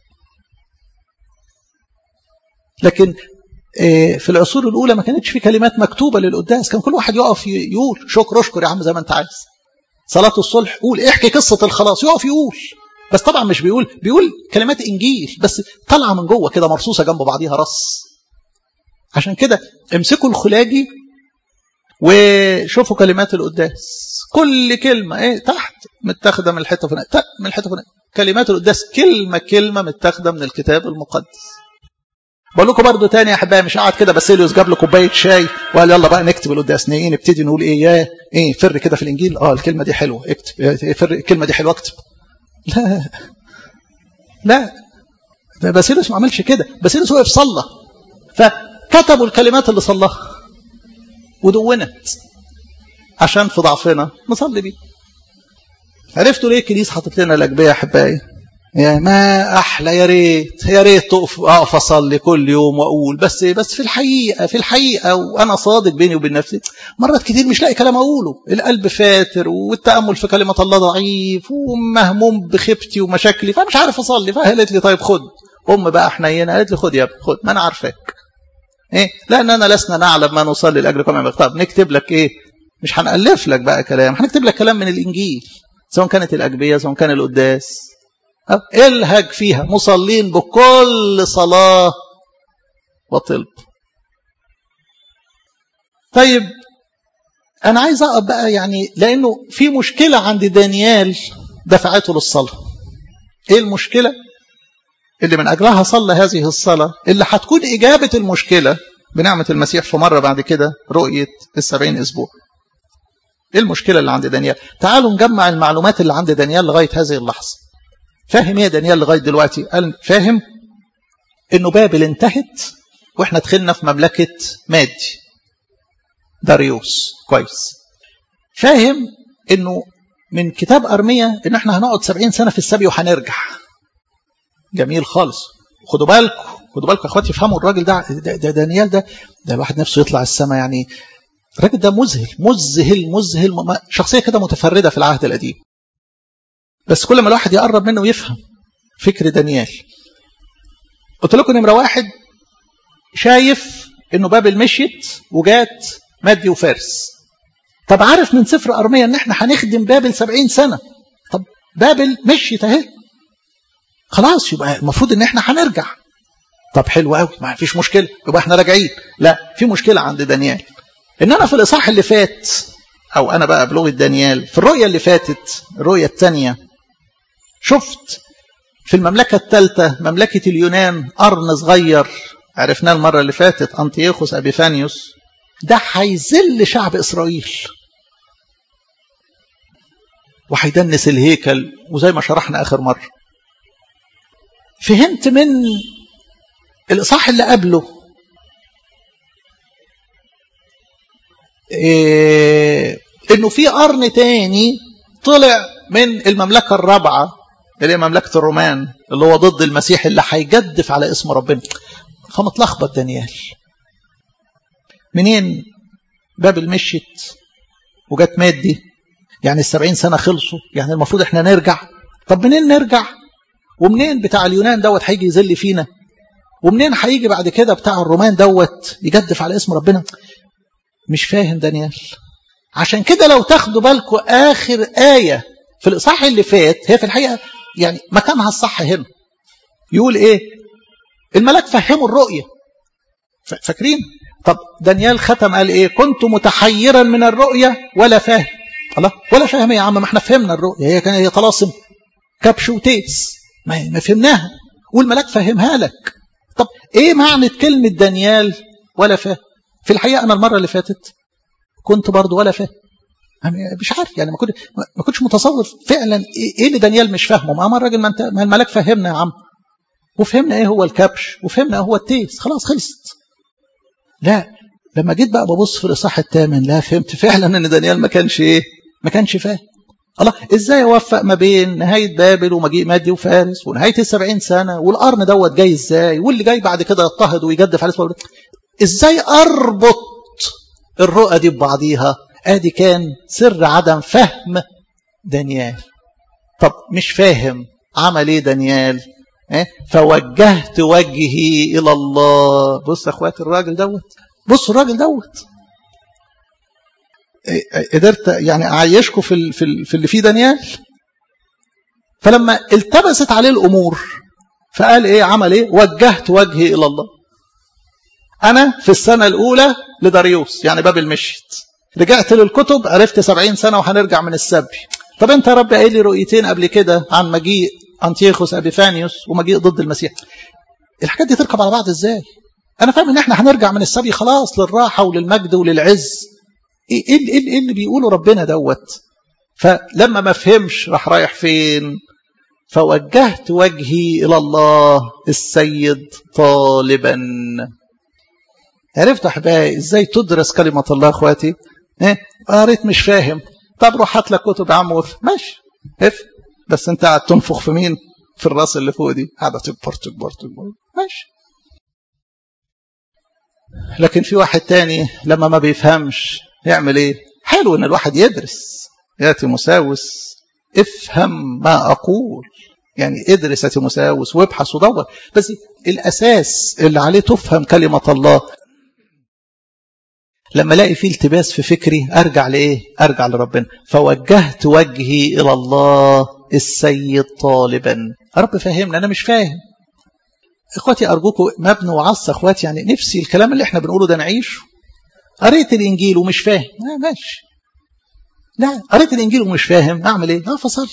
لكن في العصور الأولى ما كانتش في كلمات مكتوبة للقداس كان كل واحد يقف يقول شكر اشكر يا عم زي ما انت عايز صلاة الصلح قول احكي قصة الخلاص يقف يقول بس طبعا مش بيقول بيقول كلمات إنجيل بس طالعة من جوه كده مرصوصة جنب بعضيها رص عشان كده امسكوا الخلاجي وشوفوا كلمات القداس كل كلمة ايه تحت متاخدة من الحتة فلان من الحتة فلان كلمات القداس كلمة كلمة متاخدة من الكتاب المقدس بقول لكم برضه تاني يا احبائي مش قاعد كده باسيليوس جاب له كوبايه شاي وقال يلا بقى نكتب القداس ايه نبتدي نقول ايه يا ايه فر كده في الانجيل اه الكلمه دي حلوه اكتب فر الكلمه دي حلوه اكتب لا لا ده باسيليوس ما عملش كده باسيليوس وقف صلى فكتبوا الكلمات اللي صلاها ودونت عشان في ضعفنا نصلي بيه عرفتوا ليه الكنيسه حاطط لنا الاجبيه يا احبائي يا ما احلى يا ريت يا ريت تقف اقف اصلي كل يوم واقول بس بس في الحقيقه في الحقيقه وانا صادق بيني وبين نفسي مرات كتير مش لاقي كلام اقوله القلب فاتر والتامل في كلمه الله ضعيف ومهموم بخيبتي ومشاكلي فمش عارف اصلي فقالت لي طيب خد ام بقى حنينه قالت لي خد يا ابني خد ما انا عارفاك ايه لاننا لسنا نعلم ما نصلي لاجلكم طب نكتب لك ايه مش هنالف لك بقى كلام هنكتب لك كلام من الانجيل سواء كانت الاجبيه سواء كان القداس الهج فيها مصلين بكل صلاة وطلب طيب أنا عايز أقف بقى يعني لأنه في مشكلة عند دانيال دفعته للصلاة إيه المشكلة اللي من أجلها صلى هذه الصلاة اللي هتكون إجابة المشكلة بنعمة المسيح في مرة بعد كده رؤية السبعين أسبوع إيه المشكلة اللي عند دانيال تعالوا نجمع المعلومات اللي عند دانيال لغاية هذه اللحظة فاهم ايه دانيال لغايه دلوقتي قال فاهم انه بابل انتهت واحنا دخلنا في مملكه مادي داريوس كويس فاهم انه من كتاب ارميا ان احنا هنقعد سبعين سنه في السبي وهنرجع جميل خالص خدوا بالكم خدوا بالكم يا اخواتي افهموا الراجل ده ده, ده دانيال ده ده الواحد نفسه يطلع السماء يعني الراجل ده مذهل مذهل مذهل شخصيه كده متفرده في العهد القديم بس كل ما الواحد يقرب منه ويفهم فكر دانيال قلت لكم نمره واحد شايف انه بابل مشيت وجات مادي وفارس طب عارف من سفر ارميا ان احنا هنخدم بابل سبعين سنه طب بابل مشيت اهي خلاص يبقى المفروض ان احنا هنرجع طب حلو قوي ما فيش مشكله يبقى احنا راجعين لا في مشكله عند دانيال ان انا في الاصحاح اللي فات او انا بقى بلغه دانيال في الرؤيه اللي فاتت الرؤيه الثانيه شفت في المملكه الثالثه مملكه اليونان قرن صغير عرفناه المره اللي فاتت انطيوخوس ابيفانيوس ده هيذل شعب اسرائيل وهيدنس الهيكل وزي ما شرحنا اخر مره فهمت من الاصحاح اللي قبله إيه انه في قرن تاني طلع من المملكه الرابعه اللي هي مملكه الرومان اللي هو ضد المسيح اللي هيجدف على اسم ربنا فمتلخبط دانيال منين بابل مشيت وجت مادي يعني السبعين سنة خلصوا يعني المفروض احنا نرجع طب منين نرجع ومنين بتاع اليونان دوت هيجي يذل فينا ومنين هيجي بعد كده بتاع الرومان دوت يجدف على اسم ربنا مش فاهم دانيال عشان كده لو تاخدوا بالكم آخر آية في الإصحاح اللي فات هي في الحقيقة يعني مكانها الصح هنا يقول إيه الملاك فهموا الرؤية فاكرين طب دانيال ختم قال إيه كنت متحيرا من الرؤية ولا فاهم الله ولا فاهم يا عم ما احنا فهمنا الرؤية هي كان هي طلاسم كبش وتيس ما, ما فهمناها والملاك فهمها لك طب ايه معنى كلمة دانيال ولا فاهم في الحقيقة أنا المرة اللي فاتت كنت برضو ولا فاهم مش عارف يعني ما كنت ما كنتش متصور فعلا ايه اللي دانيال مش فاهمه ما الراجل ما انت ما الملاك فهمنا يا عم وفهمنا ايه هو الكبش وفهمنا هو التيس خلاص خلصت لا لما جيت بقى ببص في الاصحاح الثامن لا فهمت فعلا ان دانيال ما كانش ايه ما كانش فاهم الله ازاي اوفق ما بين نهايه بابل ومجيء مادي وفارس ونهايه السبعين سنه والقرن دوت جاي ازاي واللي جاي بعد كده يضطهد ويجدف على اسمه ازاي اربط الرؤى دي ببعضيها ادي كان سر عدم فهم دانيال طب مش فاهم عمل ايه دانيال اه؟ فوجهت وجهي الى الله بص يا اخواتي الراجل دوت بص الراجل دوت قدرت يعني اعيشكم في في اللي فيه دانيال فلما التبست عليه الامور فقال ايه عمل ايه وجهت وجهي الى الله انا في السنه الاولى لداريوس يعني بابل مشيت رجعت للكتب عرفت سبعين سنه وهنرجع من السبي طب انت يا رب قايل لي رؤيتين قبل كده عن مجيء انتيخوس ابيفانيوس ومجيء ضد المسيح الحاجات دي تركب على بعض ازاي انا فاهم ان احنا هنرجع من السبي خلاص للراحه وللمجد وللعز ايه ايه ايه اللي بيقوله ربنا دوت فلما ما فهمش راح رايح فين فوجهت وجهي الى الله السيد طالبا عرفت احبائي ازاي تدرس كلمه الله اخواتي ايه قريت مش فاهم طب روح هات لك كتب يا عم وف ماشي اف بس انت قاعد تنفخ في مين في الراس اللي فوق دي قاعده تكبر تكبر تكبر ماشي لكن في واحد تاني لما ما بيفهمش يعمل ايه حلو ان الواحد يدرس يا تيموساوس افهم ما اقول يعني ادرس يا تيموساوس وابحث ودور بس الاساس اللي عليه تفهم كلمه الله لما الاقي فيه التباس في فكري ارجع لايه ارجع لربنا فوجهت وجهي الى الله السيد طالبا رب فهمنا انا مش فاهم اخواتي ارجوكم مبني وعص اخواتي يعني نفسي الكلام اللي احنا بنقوله ده نعيشه قريت الانجيل ومش فاهم آه ماشي لا قريت الانجيل ومش فاهم اعمل ايه اه فصلي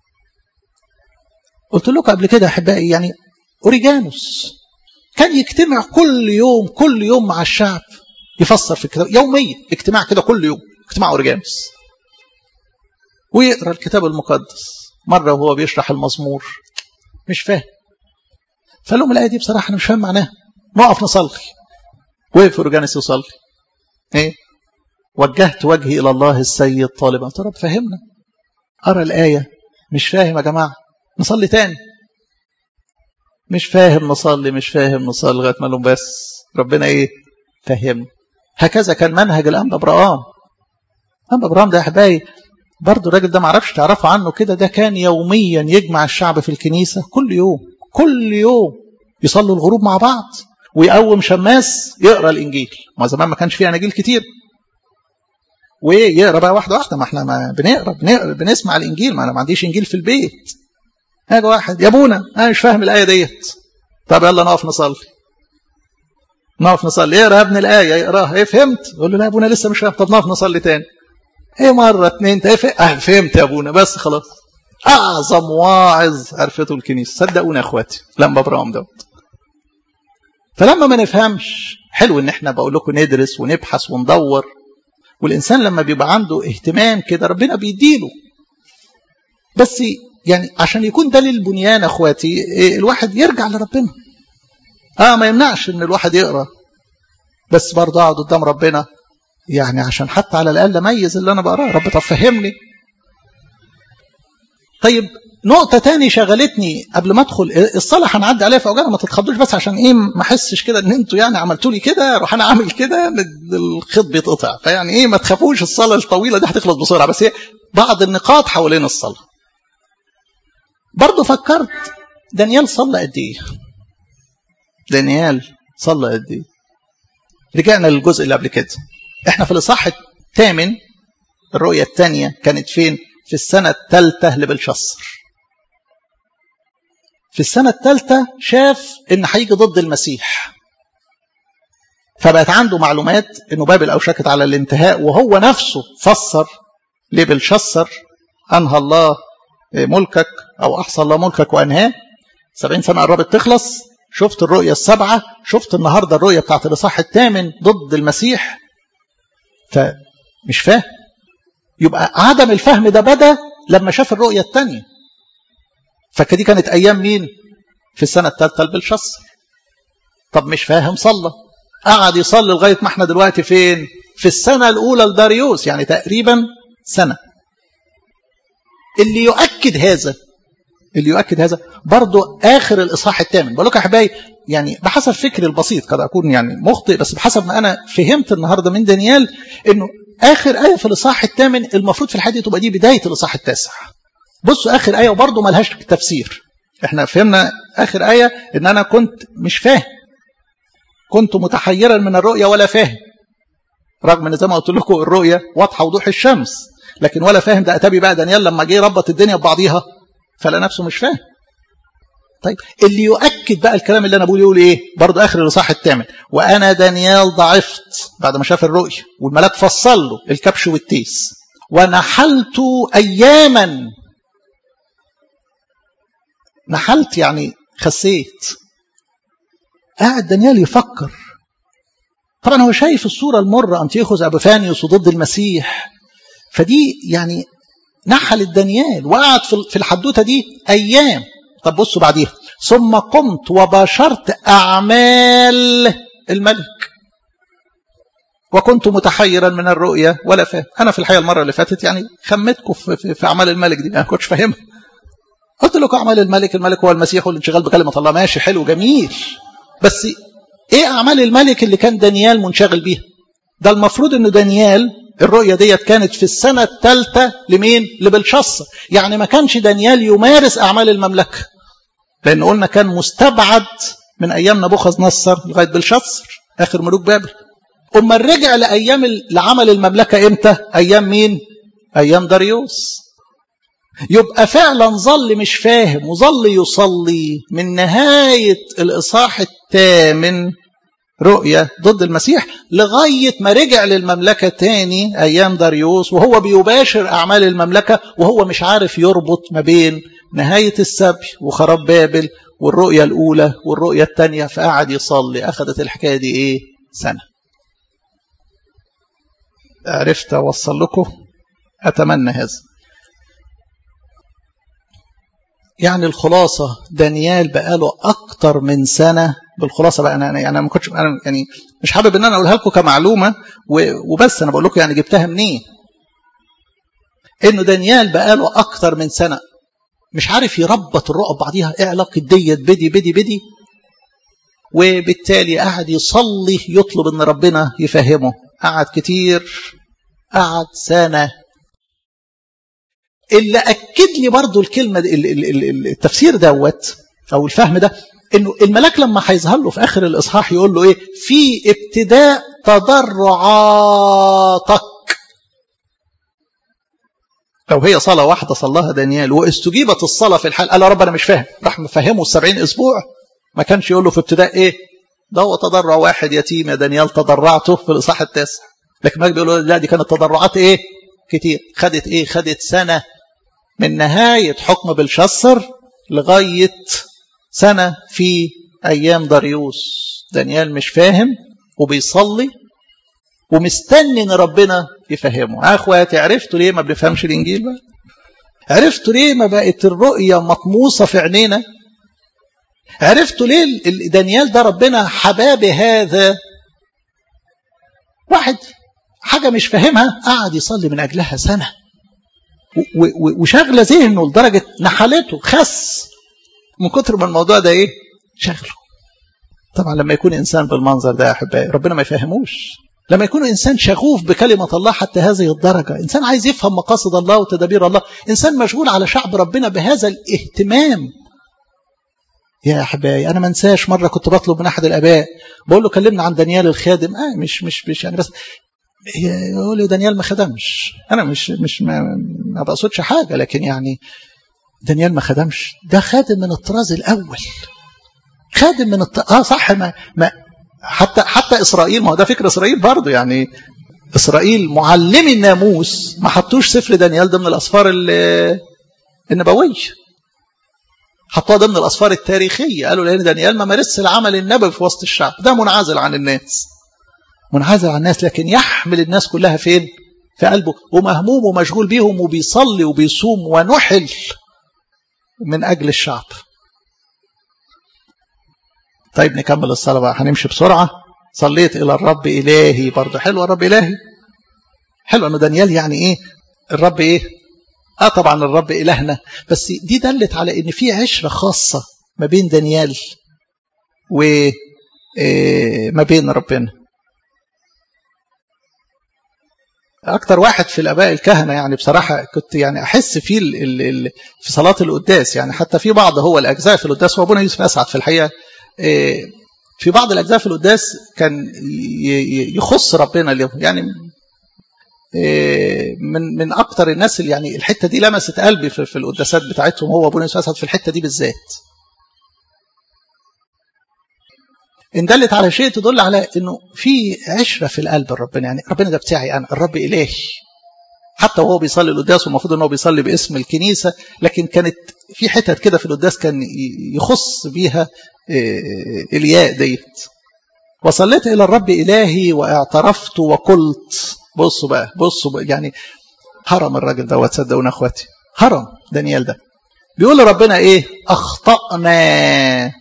قلت لكم قبل كده احبائي يعني اوريجانوس كان يجتمع كل يوم كل يوم مع الشعب يفسر في الكتاب يوميا اجتماع كده كل يوم اجتماع اوريجانوس ويقرا الكتاب المقدس مره وهو بيشرح المزمور مش فاهم فقال لهم الايه دي بصراحه انا مش فاهم معناها نقف نصلي وقف اوريجانوس يصلي ايه وجهت وجهي الى الله السيد طالبا قلت رب فهمنا ارى الايه مش فاهم يا جماعه نصلي تاني مش فاهم نصلي مش فاهم نصلي لغايه ما لهم بس ربنا ايه فهمنا هكذا كان منهج الانبا ابراهام انبا ابراهام ده يا احبائي برضه الراجل ده ما اعرفش تعرفوا عنه كده ده كان يوميا يجمع الشعب في الكنيسه كل يوم كل يوم يصلوا الغروب مع بعض ويقوم شماس يقرا الانجيل ما زمان ما كانش فيه اناجيل كتير ويقرا بقى واحده واحده ما احنا ما بنقرا بنقرا بنسمع الانجيل ما انا ما عنديش انجيل في البيت هاجي واحد يا ابونا انا مش فاهم الايه ديت طب يلا نقف نصلي نقف نصلي اقرا يا ابن الايه يقراها ايه فهمت يقول له لا يا ابونا لسه مش فاهم طب نقف نصلي تاني ايه مره اتنين تلاته اه فهمت يا ابونا بس خلاص اعظم واعظ عرفته الكنيسه صدقونا يا اخواتي لما ابراهيم دوت فلما ما نفهمش حلو ان احنا بقول لكم ندرس ونبحث وندور والانسان لما بيبقى عنده اهتمام كده ربنا بيديله بس يعني عشان يكون ده للبنيان اخواتي الواحد يرجع لربنا اه ما يمنعش ان الواحد يقرا بس برضه اقعد قدام ربنا يعني عشان حتى على الاقل اميز اللي انا بقراه رب طب فهمني طيب نقطة تاني شغلتني قبل ما ادخل الصلاة هنعدي عليها في اوجانا ما تتخضوش بس عشان ايه ما احسش كده ان انتوا يعني عملتوا لي كده اروح انا عامل كده الخيط بيتقطع فيعني ايه ما تخافوش الصلاة الطويلة دي هتخلص بسرعة بس هي بعض النقاط حوالين الصلاة. برضه فكرت دانيال صلى قد ايه؟ دانيال صلى قد ايه؟ رجعنا للجزء اللي قبل كده. احنا في الاصحاح الثامن الرؤية الثانية كانت فين؟ في السنة الثالثة لبلشصر. في السنة الثالثة شاف إن هيجي ضد المسيح. فبقت عنده معلومات إنه بابل أوشكت على الانتهاء وهو نفسه فسر لبلشصر أنهى الله ملكك أو أحصى الله ملكك وأنهاه. سبعين سنة قربت تخلص شفت الرؤية السبعة شفت النهاردة الرؤية بتاعت الإصحاح الثامن ضد المسيح فمش فاهم يبقى عدم الفهم ده بدا لما شاف الرؤية الثانية فكدي كانت أيام مين في السنة الثالثة لبلشصر طب مش فاهم صلى قعد يصلي لغاية ما احنا دلوقتي فين في السنة الأولى لداريوس يعني تقريبا سنة اللي يؤكد هذا اللي يؤكد هذا برضه آخر الإصحاح الثامن بقول لكم يا حبايبي يعني بحسب فكري البسيط قد أكون يعني مخطئ بس بحسب ما أنا فهمت النهاردة من دانيال إنه آخر آية في الإصحاح الثامن المفروض في الحديث تبقى دي بداية الإصحاح التاسع بصوا آخر آية وبرضه ملهاش تفسير احنا فهمنا آخر آية إن أنا كنت مش فاهم كنت متحيرا من الرؤية ولا فاهم رغم ان زي ما قلت لكم الرؤية واضحة وضوح الشمس لكن ولا فاهم ده أتابي بقى دانيال لما جه ربط الدنيا ببعضيها فلا نفسه مش فاهم طيب اللي يؤكد بقى الكلام اللي انا بقوله يقول ايه برضه اخر الاصحاح الثامن وانا دانيال ضعفت بعد ما شاف الرؤيا والملاك فصل له الكبش والتيس ونحلت اياما نحلت يعني خسيت قاعد دانيال يفكر طبعا هو شايف الصوره المره انتيخوس ابوفانيوس وضد المسيح فدي يعني نحل دانيال وقعد في الحدوته دي ايام طب بصوا بعديها ثم قمت وباشرت اعمال الملك وكنت متحيرا من الرؤيا ولا فاهم انا في الحقيقه المره اللي فاتت يعني خمتكم في, في, في اعمال الملك دي ما كنتش فاهمها قلت لكم اعمال الملك الملك هو المسيح والانشغال بكلمه الله ماشي حلو جميل بس ايه اعمال الملك اللي كان دانيال منشغل بيها ده المفروض ان دانيال الرؤية ديت كانت في السنة الثالثة لمين؟ لبلشصر يعني ما كانش دانيال يمارس أعمال المملكة لأن قلنا كان مستبعد من أيام نبوخذ نصر لغاية بلشصر آخر ملوك بابل أما رجع لأيام لعمل المملكة إمتى؟ أيام مين؟ أيام داريوس يبقى فعلا ظل مش فاهم وظل يصلي من نهاية الإصحاح الثامن رؤية ضد المسيح لغاية ما رجع للمملكة تاني أيام داريوس وهو بيباشر أعمال المملكة وهو مش عارف يربط ما بين نهاية السبي وخراب بابل والرؤية الأولى والرؤية الثانية فقعد يصلي أخذت الحكاية دي إيه سنة عرفت أوصل لكم أتمنى هذا يعني الخلاصة دانيال بقاله أكتر من سنة بالخلاصة بقى أنا يعني أنا ما كنتش أنا يعني مش حابب إن أنا أقولها لكم كمعلومة وبس أنا بقول لكم يعني جبتها منين؟ إيه؟ إنه دانيال بقاله أكتر من سنة مش عارف يربط الرؤى ببعضيها ايه علاقه ديت بدي بدي بدي وبالتالي قعد يصلي يطلب ان ربنا يفهمه قعد كتير قعد سنه اللي اكد لي برضو الكلمه التفسير دوت او الفهم ده انه الملاك لما هيظهر له في اخر الاصحاح يقول له ايه في ابتداء تضرعاتك لو هي صلاة واحدة صلاها دانيال واستجيبت الصلاة في الحال قال يا رب أنا مش فاهم راح مفهمه السبعين أسبوع ما كانش يقول له في ابتداء إيه ده هو تضرع واحد يتيم يا دانيال تضرعته في الإصحاح التاسع لكن ما بيقولوا لا دي كانت تضرعات إيه كتير خدت إيه خدت سنة من نهاية حكم بلشسر لغاية سنة في أيام داريوس دانيال مش فاهم وبيصلي ومستني ان ربنا يفهمه يا اخواتي عرفتوا ليه ما بنفهمش الانجيل بقى عرفتوا ليه ما بقت الرؤيه مطموسه في عينينا عرفتوا ليه دانيال ده ربنا حباه بهذا واحد حاجه مش فاهمها قعد يصلي من اجلها سنه وشغله ذهنه لدرجه نحلته خس من كتر ما الموضوع ده ايه شغله طبعا لما يكون انسان بالمنظر ده يا احبائي ربنا ما يفهموش لما يكون إنسان شغوف بكلمة الله حتى هذه الدرجة إنسان عايز يفهم مقاصد الله وتدابير الله إنسان مشغول على شعب ربنا بهذا الاهتمام يا أحبائي أنا ما انساش مرة كنت بطلب من أحد الآباء بقول له كلمنا عن دانيال الخادم آه مش مش مش يعني بس يقول لي دانيال ما خدمش أنا مش مش ما, ما بقصدش حاجة لكن يعني دانيال ما خدمش ده خادم من الطراز الأول خادم من الط... اه صح ما, ما حتى حتى اسرائيل ما هو ده فكر اسرائيل برضه يعني اسرائيل معلمي الناموس ما حطوش سفر دانيال ضمن الاسفار النبويه حطوها ضمن الاسفار التاريخيه قالوا لان دانيال ما مارسش العمل النبوي في وسط الشعب ده منعزل عن الناس منعزل عن الناس لكن يحمل الناس كلها فين في قلبه ومهموم ومشغول بيهم وبيصلي وبيصوم ونحل من اجل الشعب طيب نكمل الصلاة بقى هنمشي بسرعة صليت إلى الرب إلهي برضه حلو الرب إلهي حلو أنه دانيال يعني إيه الرب إيه آه طبعا الرب إلهنا بس دي دلت على إن في عشرة خاصة ما بين دانيال وما بين ربنا أكتر واحد في الآباء الكهنة يعني بصراحة كنت يعني أحس فيه ال ال ال في صلاة القداس يعني حتى في بعض هو الأجزاء في القداس وأبونا يوسف أسعد في الحقيقة في بعض الأجزاء في القداس كان يخص ربنا اليوم يعني من من أكتر الناس اللي يعني الحتة دي لمست قلبي في, في القداسات بتاعتهم هو أبونا يوسف أسعد في الحتة دي بالذات إن دلت على شيء تدل على إنه في عشرة في القلب ربنا يعني ربنا ده بتاعي أنا الرب إلهي حتى وهو بيصلي القداس والمفروض ان هو بيصلي باسم الكنيسه لكن كانت في حتت كده في القداس كان يخص بيها الياء ديت وصليت الى الرب الهي واعترفت وقلت بصوا بقى بصوا بقى يعني هرم الراجل دوت صدقونا اخواتي هرم دانيال ده بيقول لربنا ايه اخطانا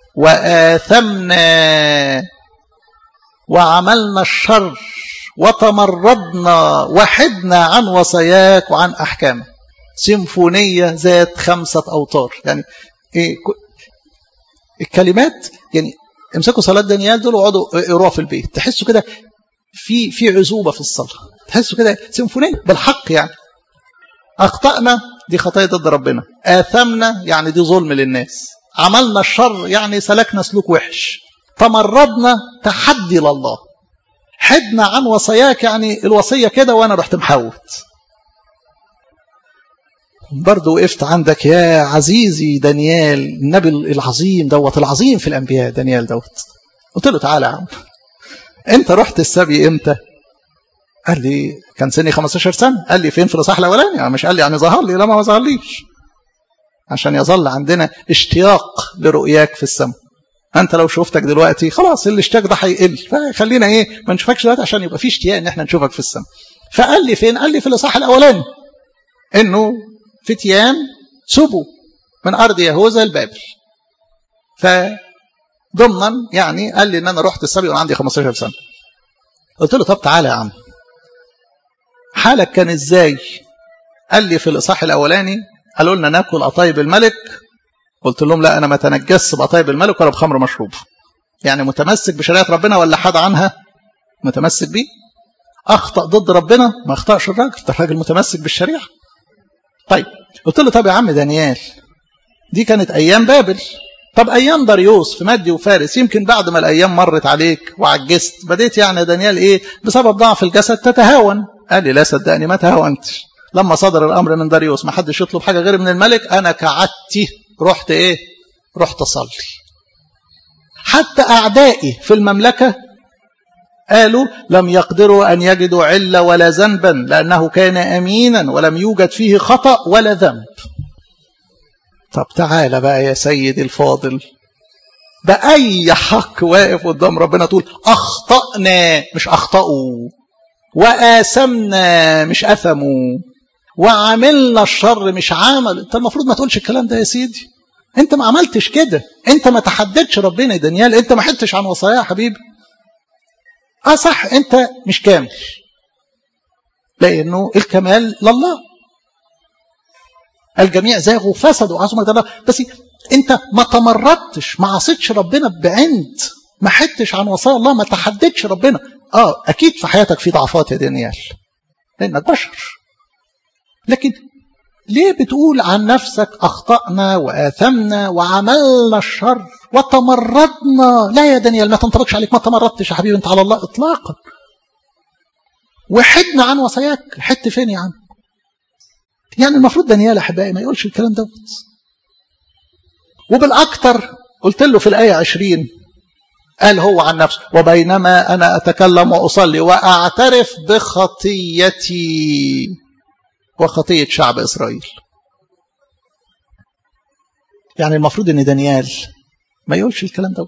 واثمنا وعملنا الشر وتمردنا وحدنا عن وصاياك وعن أحكامك سيمفونية ذات خمسة أوتار يعني إيه الكلمات يعني امسكوا صلاة دانيال دول وقعدوا اقروها في البيت تحسوا كده في في عزوبة في الصلاة تحسوا كده سيمفونية بالحق يعني أخطأنا دي خطايا ضد ربنا آثمنا يعني دي ظلم للناس عملنا الشر يعني سلكنا سلوك وحش تمردنا تحدي لله حدنا عن وصاياك يعني الوصية كده وأنا رحت محوت برضه وقفت عندك يا عزيزي دانيال النبي العظيم دوت العظيم في الأنبياء دانيال دوت قلت له تعالى يا عم أنت رحت السبي إمتى قال لي كان سني 15 سنة قال لي فين في الإصحاح الأولاني يعني مش قال لي يعني ظهر لي لا ما ظهرليش عشان يظل عندنا اشتياق لرؤياك في السماء انت لو شفتك دلوقتي خلاص الاشتياق ده هيقل فخلينا ايه ما نشوفكش دلوقتي عشان يبقى في اشتياق ان احنا نشوفك في السماء فقال لي فين قال لي في الاصحاح الاولاني انه فتيان سبوا من ارض يهوذا لبابل فضمنا يعني قال لي ان انا رحت السبي وانا عندي 15 سنه قلت له طب تعالى يا عم حالك كان ازاي قال لي في الاصحاح الاولاني قالوا لنا ناكل قطايب الملك قلت لهم لا انا ما تنجس بقطايب الملك ولا بخمر مشروب يعني متمسك بشريعه ربنا ولا حد عنها متمسك بيه اخطا ضد ربنا ما اخطاش الراجل ده الراجل متمسك بالشريعه طيب قلت له طب يا عم دانيال دي كانت ايام بابل طب ايام داريوس في مادي وفارس يمكن بعد ما الايام مرت عليك وعجزت بديت يعني يا دانيال ايه بسبب ضعف الجسد تتهاون قال لي لا صدقني ما تهاونتش لما صدر الامر من داريوس ما حدش يطلب حاجه غير من الملك انا كعدتي رحت ايه رحت اصلي حتى اعدائي في المملكه قالوا لم يقدروا ان يجدوا عله ولا ذنبا لانه كان امينا ولم يوجد فيه خطا ولا ذنب طب تعالى بقى يا سيدي الفاضل بأي حق واقف قدام ربنا تقول أخطأنا مش أخطأوا وآثمنا مش أثموا وعملنا الشر مش عمل انت المفروض ما تقولش الكلام ده يا سيدي انت ما عملتش كده انت ما تحددش ربنا يا دانيال انت ما حدتش عن وصايا يا حبيبي اه صح انت مش كامل لانه الكمال لله الجميع زاغوا فسدوا عظمة الله بس انت ما تمردتش ما عصيتش ربنا بعند ما حدتش عن وصايا الله ما تحددش ربنا اه اكيد في حياتك في ضعفات يا دانيال لانك بشر لكن ليه بتقول عن نفسك اخطانا واثمنا وعملنا الشر وتمردنا لا يا دانيال ما تنطبقش عليك ما تمردتش يا حبيبي انت على الله اطلاقا وحدنا عن وصاياك حدت فين يا عم يعني المفروض دانيال احبائي ما يقولش الكلام دوت وبالاكثر قلت له في الايه 20 قال هو عن نفسه وبينما انا اتكلم واصلي واعترف بخطيتي وخطيه شعب اسرائيل يعني المفروض ان دانيال ما يقولش الكلام دوت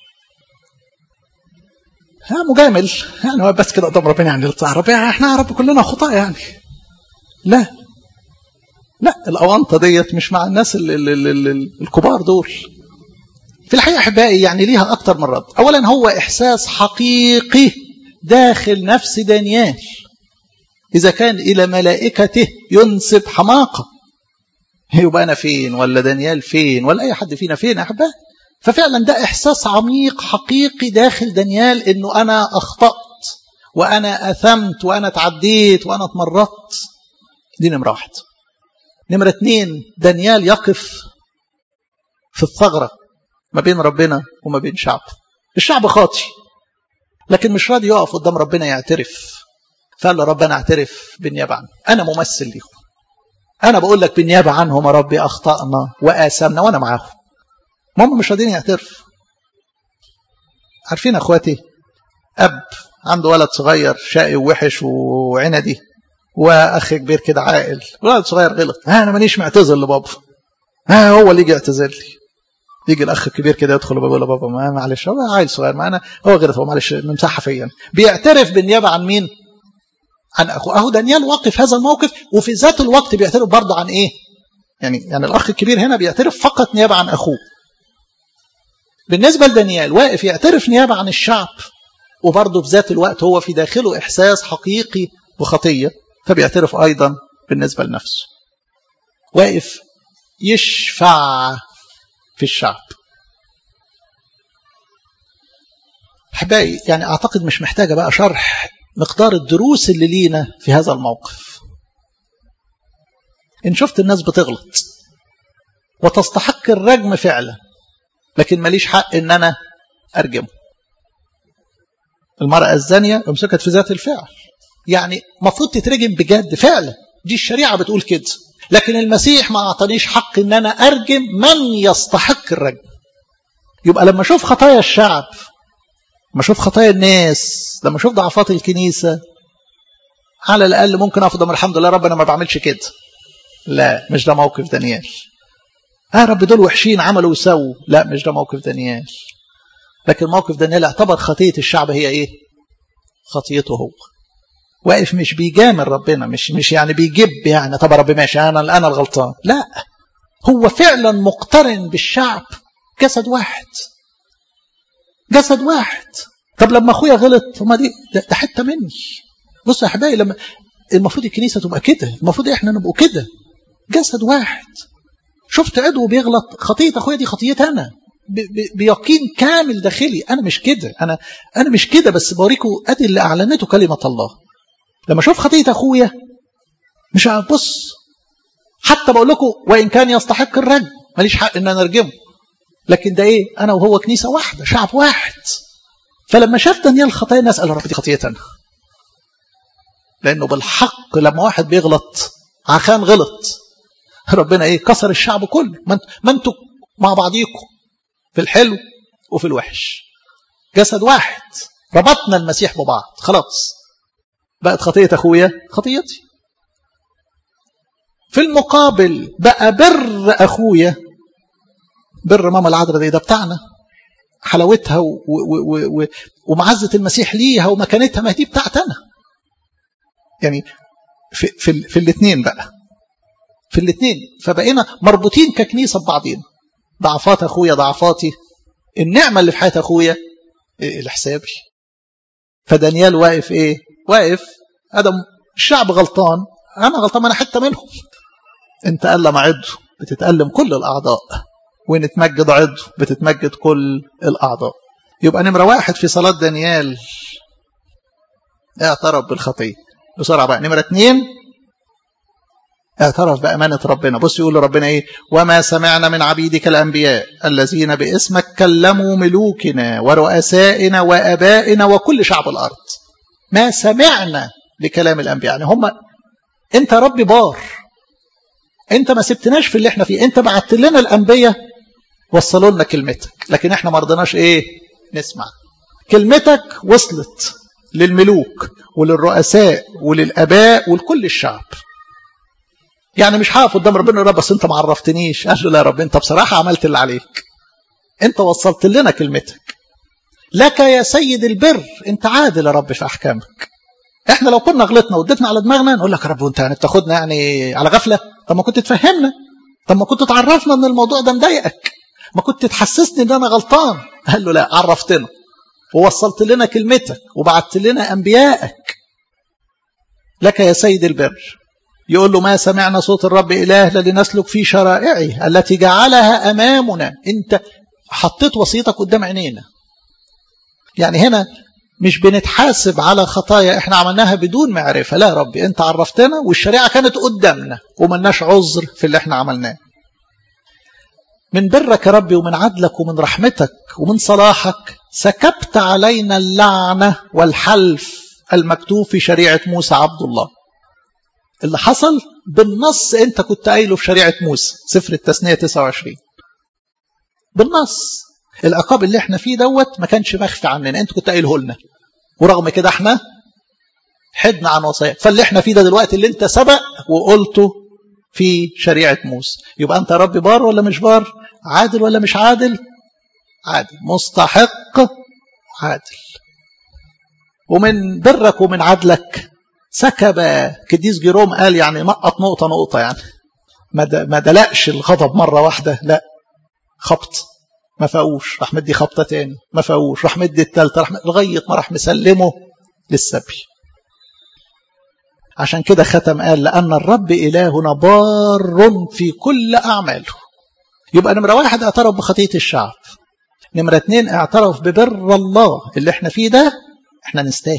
ها مجامل يعني هو بس كده قدام ربنا يعني ربنا احنا يا رب كلنا خطاء يعني لا لا الاونطه ديت مش مع الناس ال ال ال ال الكبار دول في الحقيقه احبائي يعني ليها اكتر من رد اولا هو احساس حقيقي داخل نفس دانيال اذا كان الى ملائكته ينسب حماقه يبقى انا فين ولا دانيال فين ولا اي حد فينا فين يا احبائي ففعلا ده احساس عميق حقيقي داخل دانيال انه انا اخطات وانا اثمت وانا تعديت وانا اتمردت دي نمره واحد نمرة اتنين دانيال يقف في الثغرة ما بين ربنا وما بين شعب الشعب خاطي لكن مش راضي يقف قدام ربنا يعترف فقال له ربنا اعترف بالنيابة عنه أنا ممثل ليهم أنا بقول لك بالنيابة عنهم يا ربي أخطأنا وآثمنا وأنا معاهم هم مش راضيين يعترف عارفين أخواتي أب عنده ولد صغير شقي ووحش وعندي واخ كبير كده عاقل ولد صغير غلط ها انا مانيش معتذر لبابا ها هو اللي يجي يعتذر لي يجي الاخ الكبير كده يدخل ويقول له بابا ما معلش هو عيل صغير معانا هو غلط هو معلش نمسحها فيا بيعترف بالنيابه عن مين؟ عن اخوه اهو دانيال واقف هذا الموقف وفي ذات الوقت بيعترف برضه عن ايه؟ يعني يعني الاخ الكبير هنا بيعترف فقط نيابه عن اخوه بالنسبه لدانيال واقف يعترف نيابه عن الشعب وبرضه في ذات الوقت هو في داخله احساس حقيقي بخطيه فبيعترف أيضا بالنسبة لنفسه واقف يشفع في الشعب أحبائي يعني أعتقد مش محتاجة بقى شرح مقدار الدروس اللي لينا في هذا الموقف إن شفت الناس بتغلط وتستحق الرجم فعلا لكن ماليش حق إن أنا أرجمه المرأة الزانية امسكت في ذات الفعل يعني مفروض تترجم بجد فعلا دي الشريعة بتقول كده لكن المسيح ما أعطانيش حق إن أنا أرجم من يستحق الرجم يبقى لما أشوف خطايا الشعب لما أشوف خطايا الناس لما أشوف ضعفات الكنيسة على الأقل ممكن أفضل الحمد لله رب أنا ما بعملش كده لا مش ده موقف دانيال اه رب دول وحشين عملوا وسووا لا مش ده موقف دانيال لكن موقف دانيال اعتبر خطية الشعب هي ايه خطيته هو واقف مش بيجامل ربنا مش مش يعني بيجب يعني طب ربي ماشي انا انا الغلطان لا هو فعلا مقترن بالشعب جسد واحد جسد واحد طب لما اخويا غلط ما دي ده, ده حته مني بصوا يا احبائي لما المفروض الكنيسه تبقى كده المفروض احنا نبقوا كده جسد واحد شفت عضو بيغلط خطية أخويا دي خطيتي أنا بيقين كامل داخلي أنا مش كده أنا أنا مش كده بس بوريكم أدي اللي أعلنته كلمة الله لما أشوف خطية أخويا مش هبص حتى بقول لكم وإن كان يستحق الرجم ماليش حق إن أنا أرجمه لكن ده إيه أنا وهو كنيسة واحدة شعب واحد فلما شاف دانيال الخطايا الناس قالوا رب دي خطيتي أنا لأنه بالحق لما واحد بيغلط عخان غلط ربنا ايه كسر الشعب كله ما انتوا مع بعضيكم في الحلو وفي الوحش جسد واحد ربطنا المسيح ببعض خلاص بقت خطية أخويا خطيتي في المقابل بقى بر أخويا بر ماما العذراء دي ده بتاعنا حلاوتها و و و ومعزة المسيح ليها ومكانتها ما دي بتاعت أنا يعني في, في, في الاثنين بقى في الاثنين فبقينا مربوطين ككنيسة ببعضين ضعفات أخويا ضعفاتي النعمة اللي في حياة أخويا إيه الحسابي فدانيال واقف إيه واقف ادم الشعب غلطان أنا غلطان أنا حتة منهم أنت ألم عضو بتتألم كل الأعضاء وإن تمجد عضو بتتمجد كل الأعضاء يبقى نمرة واحد في صلاة دانيال اعترف بالخطية بسرعة بقى نمرة اتنين اعترف بأمانة ربنا بص يقول لربنا ايه وما سمعنا من عبيدك الأنبياء الذين باسمك كلموا ملوكنا ورؤسائنا وأبائنا وكل شعب الأرض ما سمعنا لكلام الأنبياء يعني هم انت ربي بار انت ما سبتناش في اللي احنا فيه انت بعت لنا الأنبياء وصلوا لنا كلمتك لكن احنا ما رضيناش ايه نسمع كلمتك وصلت للملوك وللرؤساء وللاباء ولكل الشعب يعني مش هقف قدام ربنا يقول بس انت ما عرفتنيش قال له لا يا رب انت بصراحه عملت اللي عليك انت وصلت لنا كلمتك لك يا سيد البر انت عادل يا رب في احكامك احنا لو كنا غلطنا واديتنا على دماغنا نقول لك يا رب وانت يعني بتاخدنا يعني على غفله طب ما كنت تفهمنا طب ما كنت تعرفنا ان الموضوع ده مضايقك ما كنت تحسسني ان انا غلطان قال له لا عرفتنا ووصلت لنا كلمتك وبعت لنا انبيائك لك يا سيد البر يقول له ما سمعنا صوت الرب إله لنسلك في شرائعه التي جعلها أمامنا أنت حطيت وصيتك قدام عينينا يعني هنا مش بنتحاسب على خطايا احنا عملناها بدون معرفة لا يا ربي انت عرفتنا والشريعة كانت قدامنا وملناش عذر في اللي احنا عملناه من برك يا ربي ومن عدلك ومن رحمتك ومن صلاحك سكبت علينا اللعنة والحلف المكتوب في شريعة موسى عبد الله اللي حصل بالنص انت كنت قايله في شريعة موسى سفر التثنية 29 بالنص العقاب اللي احنا فيه دوت ما كانش مخفي عننا انت كنت قايله لنا ورغم كده احنا حدنا عن وصاياك فاللي احنا فيه ده دلوقتي اللي انت سبق وقلته في شريعة موسى يبقى انت يا رب بار ولا مش بار عادل ولا مش عادل عادل مستحق عادل ومن برك ومن عدلك سكب كديس جيروم قال يعني نقط نقطة نقطة يعني ما دلقش الغضب مرة واحدة لا خبط ما فاقوش راح مدي خبطة تاني ما فاقوش راح مدي التالتة راح لغاية ما راح مسلمه للسبي عشان كده ختم قال لأن الرب إلهنا بار في كل أعماله يبقى نمرة واحد اعترف بخطية الشعب نمرة اتنين اعترف ببر الله اللي احنا فيه ده احنا نستاهل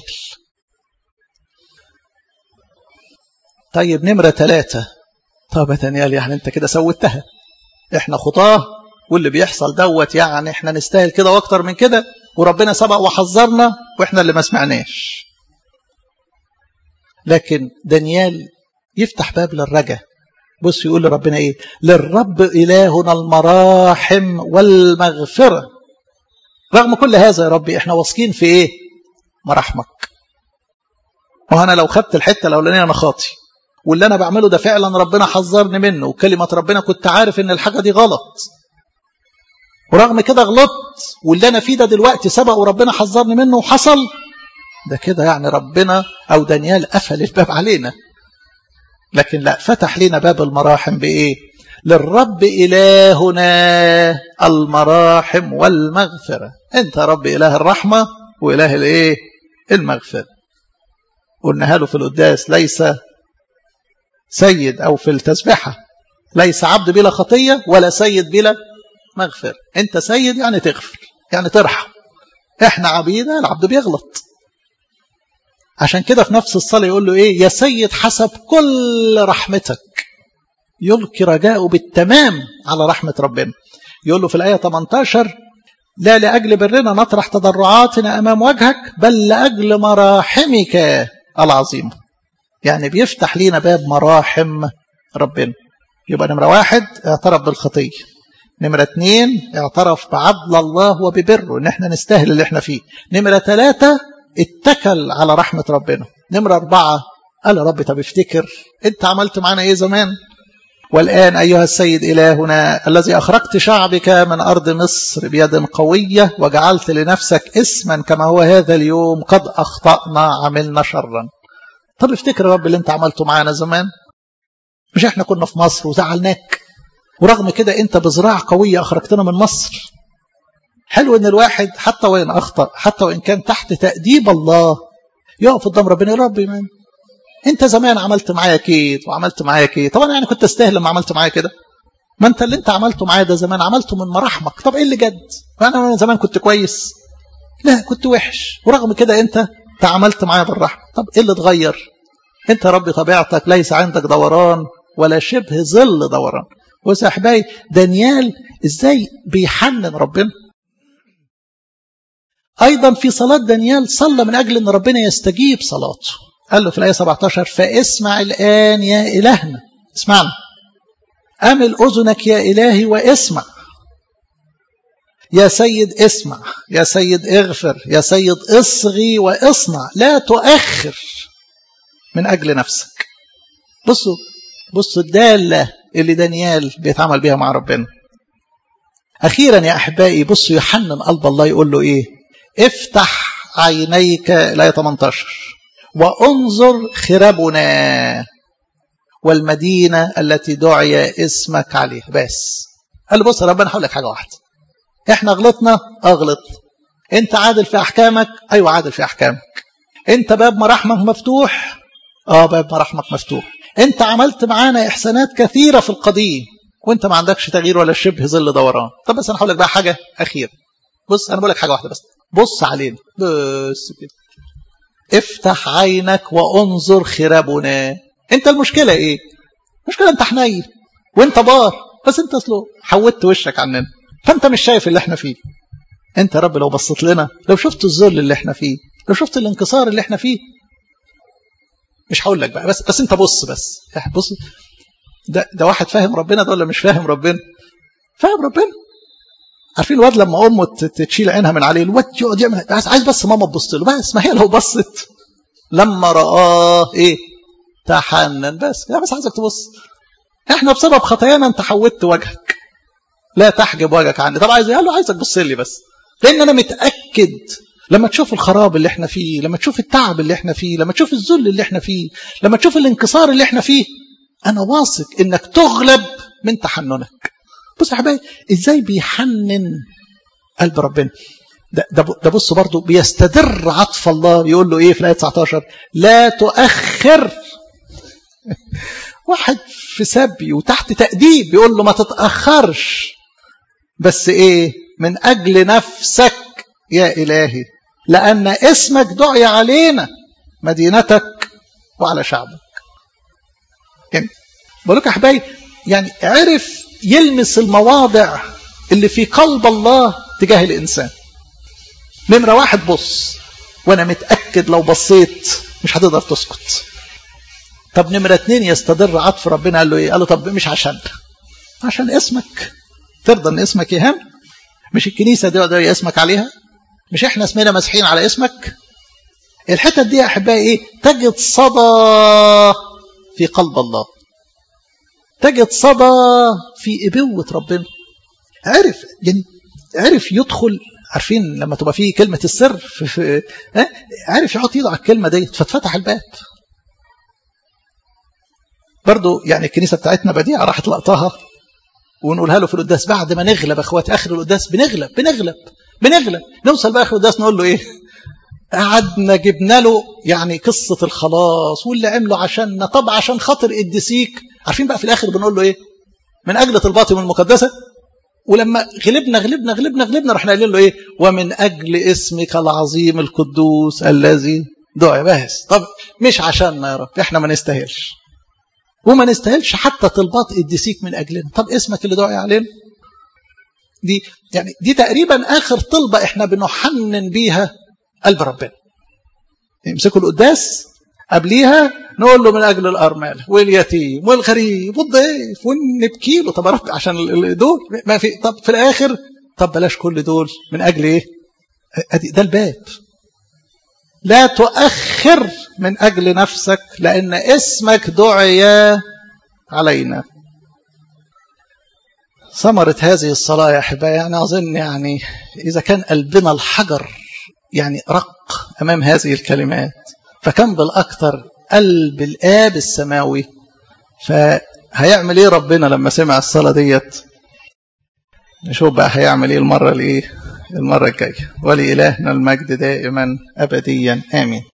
طيب نمرة ثلاثة طب يا دانيال يعني انت كده سوتها احنا خطاه واللي بيحصل دوت يعني احنا نستاهل كده واكتر من كده وربنا سبق وحذرنا واحنا اللي ما سمعناش لكن دانيال يفتح باب للرجا بص يقول لربنا ايه للرب الهنا المراحم والمغفره رغم كل هذا يا ربي احنا واثقين في ايه مراحمك وانا لو خدت الحته الاولانيه انا خاطي واللي انا بعمله ده فعلا ربنا حذرني منه وكلمه ربنا كنت عارف ان الحاجه دي غلط ورغم كده غلطت واللي انا فيه ده دلوقتي سبق وربنا حذرني منه وحصل ده كده يعني ربنا او دانيال قفل الباب علينا لكن لا فتح لنا باب المراحم بايه للرب الهنا المراحم والمغفره انت رب اله الرحمه واله الايه المغفره قلناها له في القداس ليس سيد او في التسبحه ليس عبد بلا خطية ولا سيد بلا مغفر انت سيد يعني تغفر يعني ترحم احنا عبيدة العبد بيغلط عشان كده في نفس الصلاة يقول له ايه يا سيد حسب كل رحمتك يلقي رجاءه بالتمام على رحمة ربنا يقول له في الآية 18 لا لأجل برنا نطرح تضرعاتنا أمام وجهك بل لأجل مراحمك العظيمة يعني بيفتح لينا باب مراحم ربنا يبقى نمرة واحد اعترف بالخطية نمرة اتنين اعترف بعدل الله وببره ان احنا نستاهل اللي احنا فيه نمرة ثلاثة اتكل على رحمة ربنا نمرة أربعة قال يا رب طب افتكر انت عملت معانا ايه زمان والآن أيها السيد إلهنا الذي أخرجت شعبك من أرض مصر بيد قوية وجعلت لنفسك اسما كما هو هذا اليوم قد أخطأنا عملنا شرا طب افتكر يا رب اللي انت عملته معانا زمان مش احنا كنا في مصر وزعلناك ورغم كده انت بزراعة قوية أخرجتنا من مصر حلو ان الواحد حتى وإن أخطأ حتى وإن كان تحت تأديب الله يقف قدام ربنا يا رب من انت زمان عملت معايا كده وعملت معايا كده طبعا يعني كنت استاهل لما عملت معايا كده ما انت اللي انت عملته معايا ده زمان عملته من مراحمك طب ايه اللي جد انا زمان كنت كويس لا كنت وحش ورغم كده انت تعاملت معايا بالرحمه طب ايه اللي اتغير انت يا رب طبيعتك ليس عندك دوران ولا شبه ظل دوران بص يا احبائي دانيال ازاي بيحنن ربنا ايضا في صلاه دانيال صلى من اجل ان ربنا يستجيب صلاته قال له في الآية 17 فاسمع الآن يا إلهنا اسمعنا أمل أذنك يا إلهي واسمع يا سيد اسمع يا سيد اغفر يا سيد اصغي واصنع لا تؤخر من أجل نفسك بصوا بصوا الدالة اللي دانيال بيتعامل بيها مع ربنا أخيرا يا أحبائي بصوا يحنن قلب الله يقول له إيه افتح عينيك الآية 18 وانظر خربنا والمدينة التي دعي اسمك عليها بس قال له بص يا رب انا هقول لك حاجة واحدة احنا غلطنا اغلط انت عادل في احكامك ايوه عادل في احكامك انت باب مراحمك مفتوح اه باب مراحمك مفتوح انت عملت معانا احسانات كثيرة في القديم وانت ما عندكش تغيير ولا شبه ظل دوران طب بس انا هقول لك بقى حاجة اخيرة بص انا بقول لك حاجة واحدة بس بص علينا بس كده افتح عينك وانظر خرابنا انت المشكلة ايه المشكلة انت حنين وانت بار بس انت اصله حودت وشك عننا فانت مش شايف اللي احنا فيه انت يا رب لو بصيت لنا لو شفت الذل اللي احنا فيه لو شفت الانكسار اللي احنا فيه مش هقول لك بقى بس بس انت بص بس بص ده ده واحد فاهم ربنا ده ولا مش فاهم ربنا فاهم ربنا عارفين الواد لما امه تشيل عينها من عليه الواد يقعد يعمل عايز بس ماما تبص له بس ما هي لو بصت لما رآه ايه تحنن بس لا بس عايزك تبص احنا بسبب خطايانا انت حودت وجهك لا تحجب وجهك عني طب عايز قال له عايزك تبص لي بس لان انا متاكد لما تشوف الخراب اللي احنا فيه لما تشوف التعب اللي احنا فيه لما تشوف الذل اللي احنا فيه لما تشوف الانكسار اللي احنا فيه انا واثق انك تغلب من تحننك بص يا حبايبي ازاي بيحنن قلب ربنا ده ده ده بص برضه بيستدر عطف الله بيقول له ايه في الايه 19 لا تؤخر واحد في سبي وتحت تأديب بيقول له ما تتأخرش بس ايه من اجل نفسك يا الهي لان اسمك دعي علينا مدينتك وعلى شعبك يعني بقول لك يا حبايبي يعني عرف يلمس المواضع اللي في قلب الله تجاه الإنسان نمرة واحد بص وأنا متأكد لو بصيت مش هتقدر تسكت طب نمرة اتنين يستدر عطف ربنا قال له ايه قال له طب مش عشان عشان اسمك ترضى ان اسمك يهان مش الكنيسة دي ده اسمك عليها مش احنا اسمنا مسيحيين على اسمك الحتة دي يا احبائي ايه تجد صدى في قلب الله تجد صدى في ابوة ربنا عرف يعني عرف يدخل عارفين لما تبقى فيه كلمة السر في في ها عارف يحط ايده على الكلمة دي فاتفتح الباب برضو يعني الكنيسة بتاعتنا بديعة راحت لقطها ونقولها له في القداس بعد ما نغلب اخواتي اخر القداس بنغلب بنغلب بنغلب نوصل بقى اخر القداس نقول له ايه قعدنا جبنا له يعني قصة الخلاص واللي عمله عشاننا طب عشان خاطر قديسيك عارفين بقى في الاخر بنقول له ايه من أجل طلباتهم المقدسة ولما غلبنا غلبنا غلبنا غلبنا رحنا قايلين له ايه ومن اجل اسمك العظيم القدوس الذي دعي بس طب مش عشاننا يا رب احنا ما نستاهلش وما نستاهلش حتى طلبات قديسيك من اجلنا طب اسمك اللي دعي علينا دي يعني دي تقريبا اخر طلبه احنا بنحنن بيها قلب ربنا يمسكوا القداس قبليها نقول له من اجل الارمله واليتيم والغريب والضيف ونبكي له طب يا رب عشان دول ما في طب في الاخر طب بلاش كل دول من اجل ايه؟ ادي ده الباب لا تؤخر من اجل نفسك لان اسمك دعي علينا ثمرة هذه الصلاة يا أحبائي يعني أظن يعني إذا كان قلبنا الحجر يعني رق أمام هذه الكلمات فكم بالأكثر قلب الآب السماوي فهيعمل إيه ربنا لما سمع الصلاة ديت نشوف بقى هيعمل إيه المرة الإيه المرة الجاية ولإلهنا المجد دائما أبديا آمين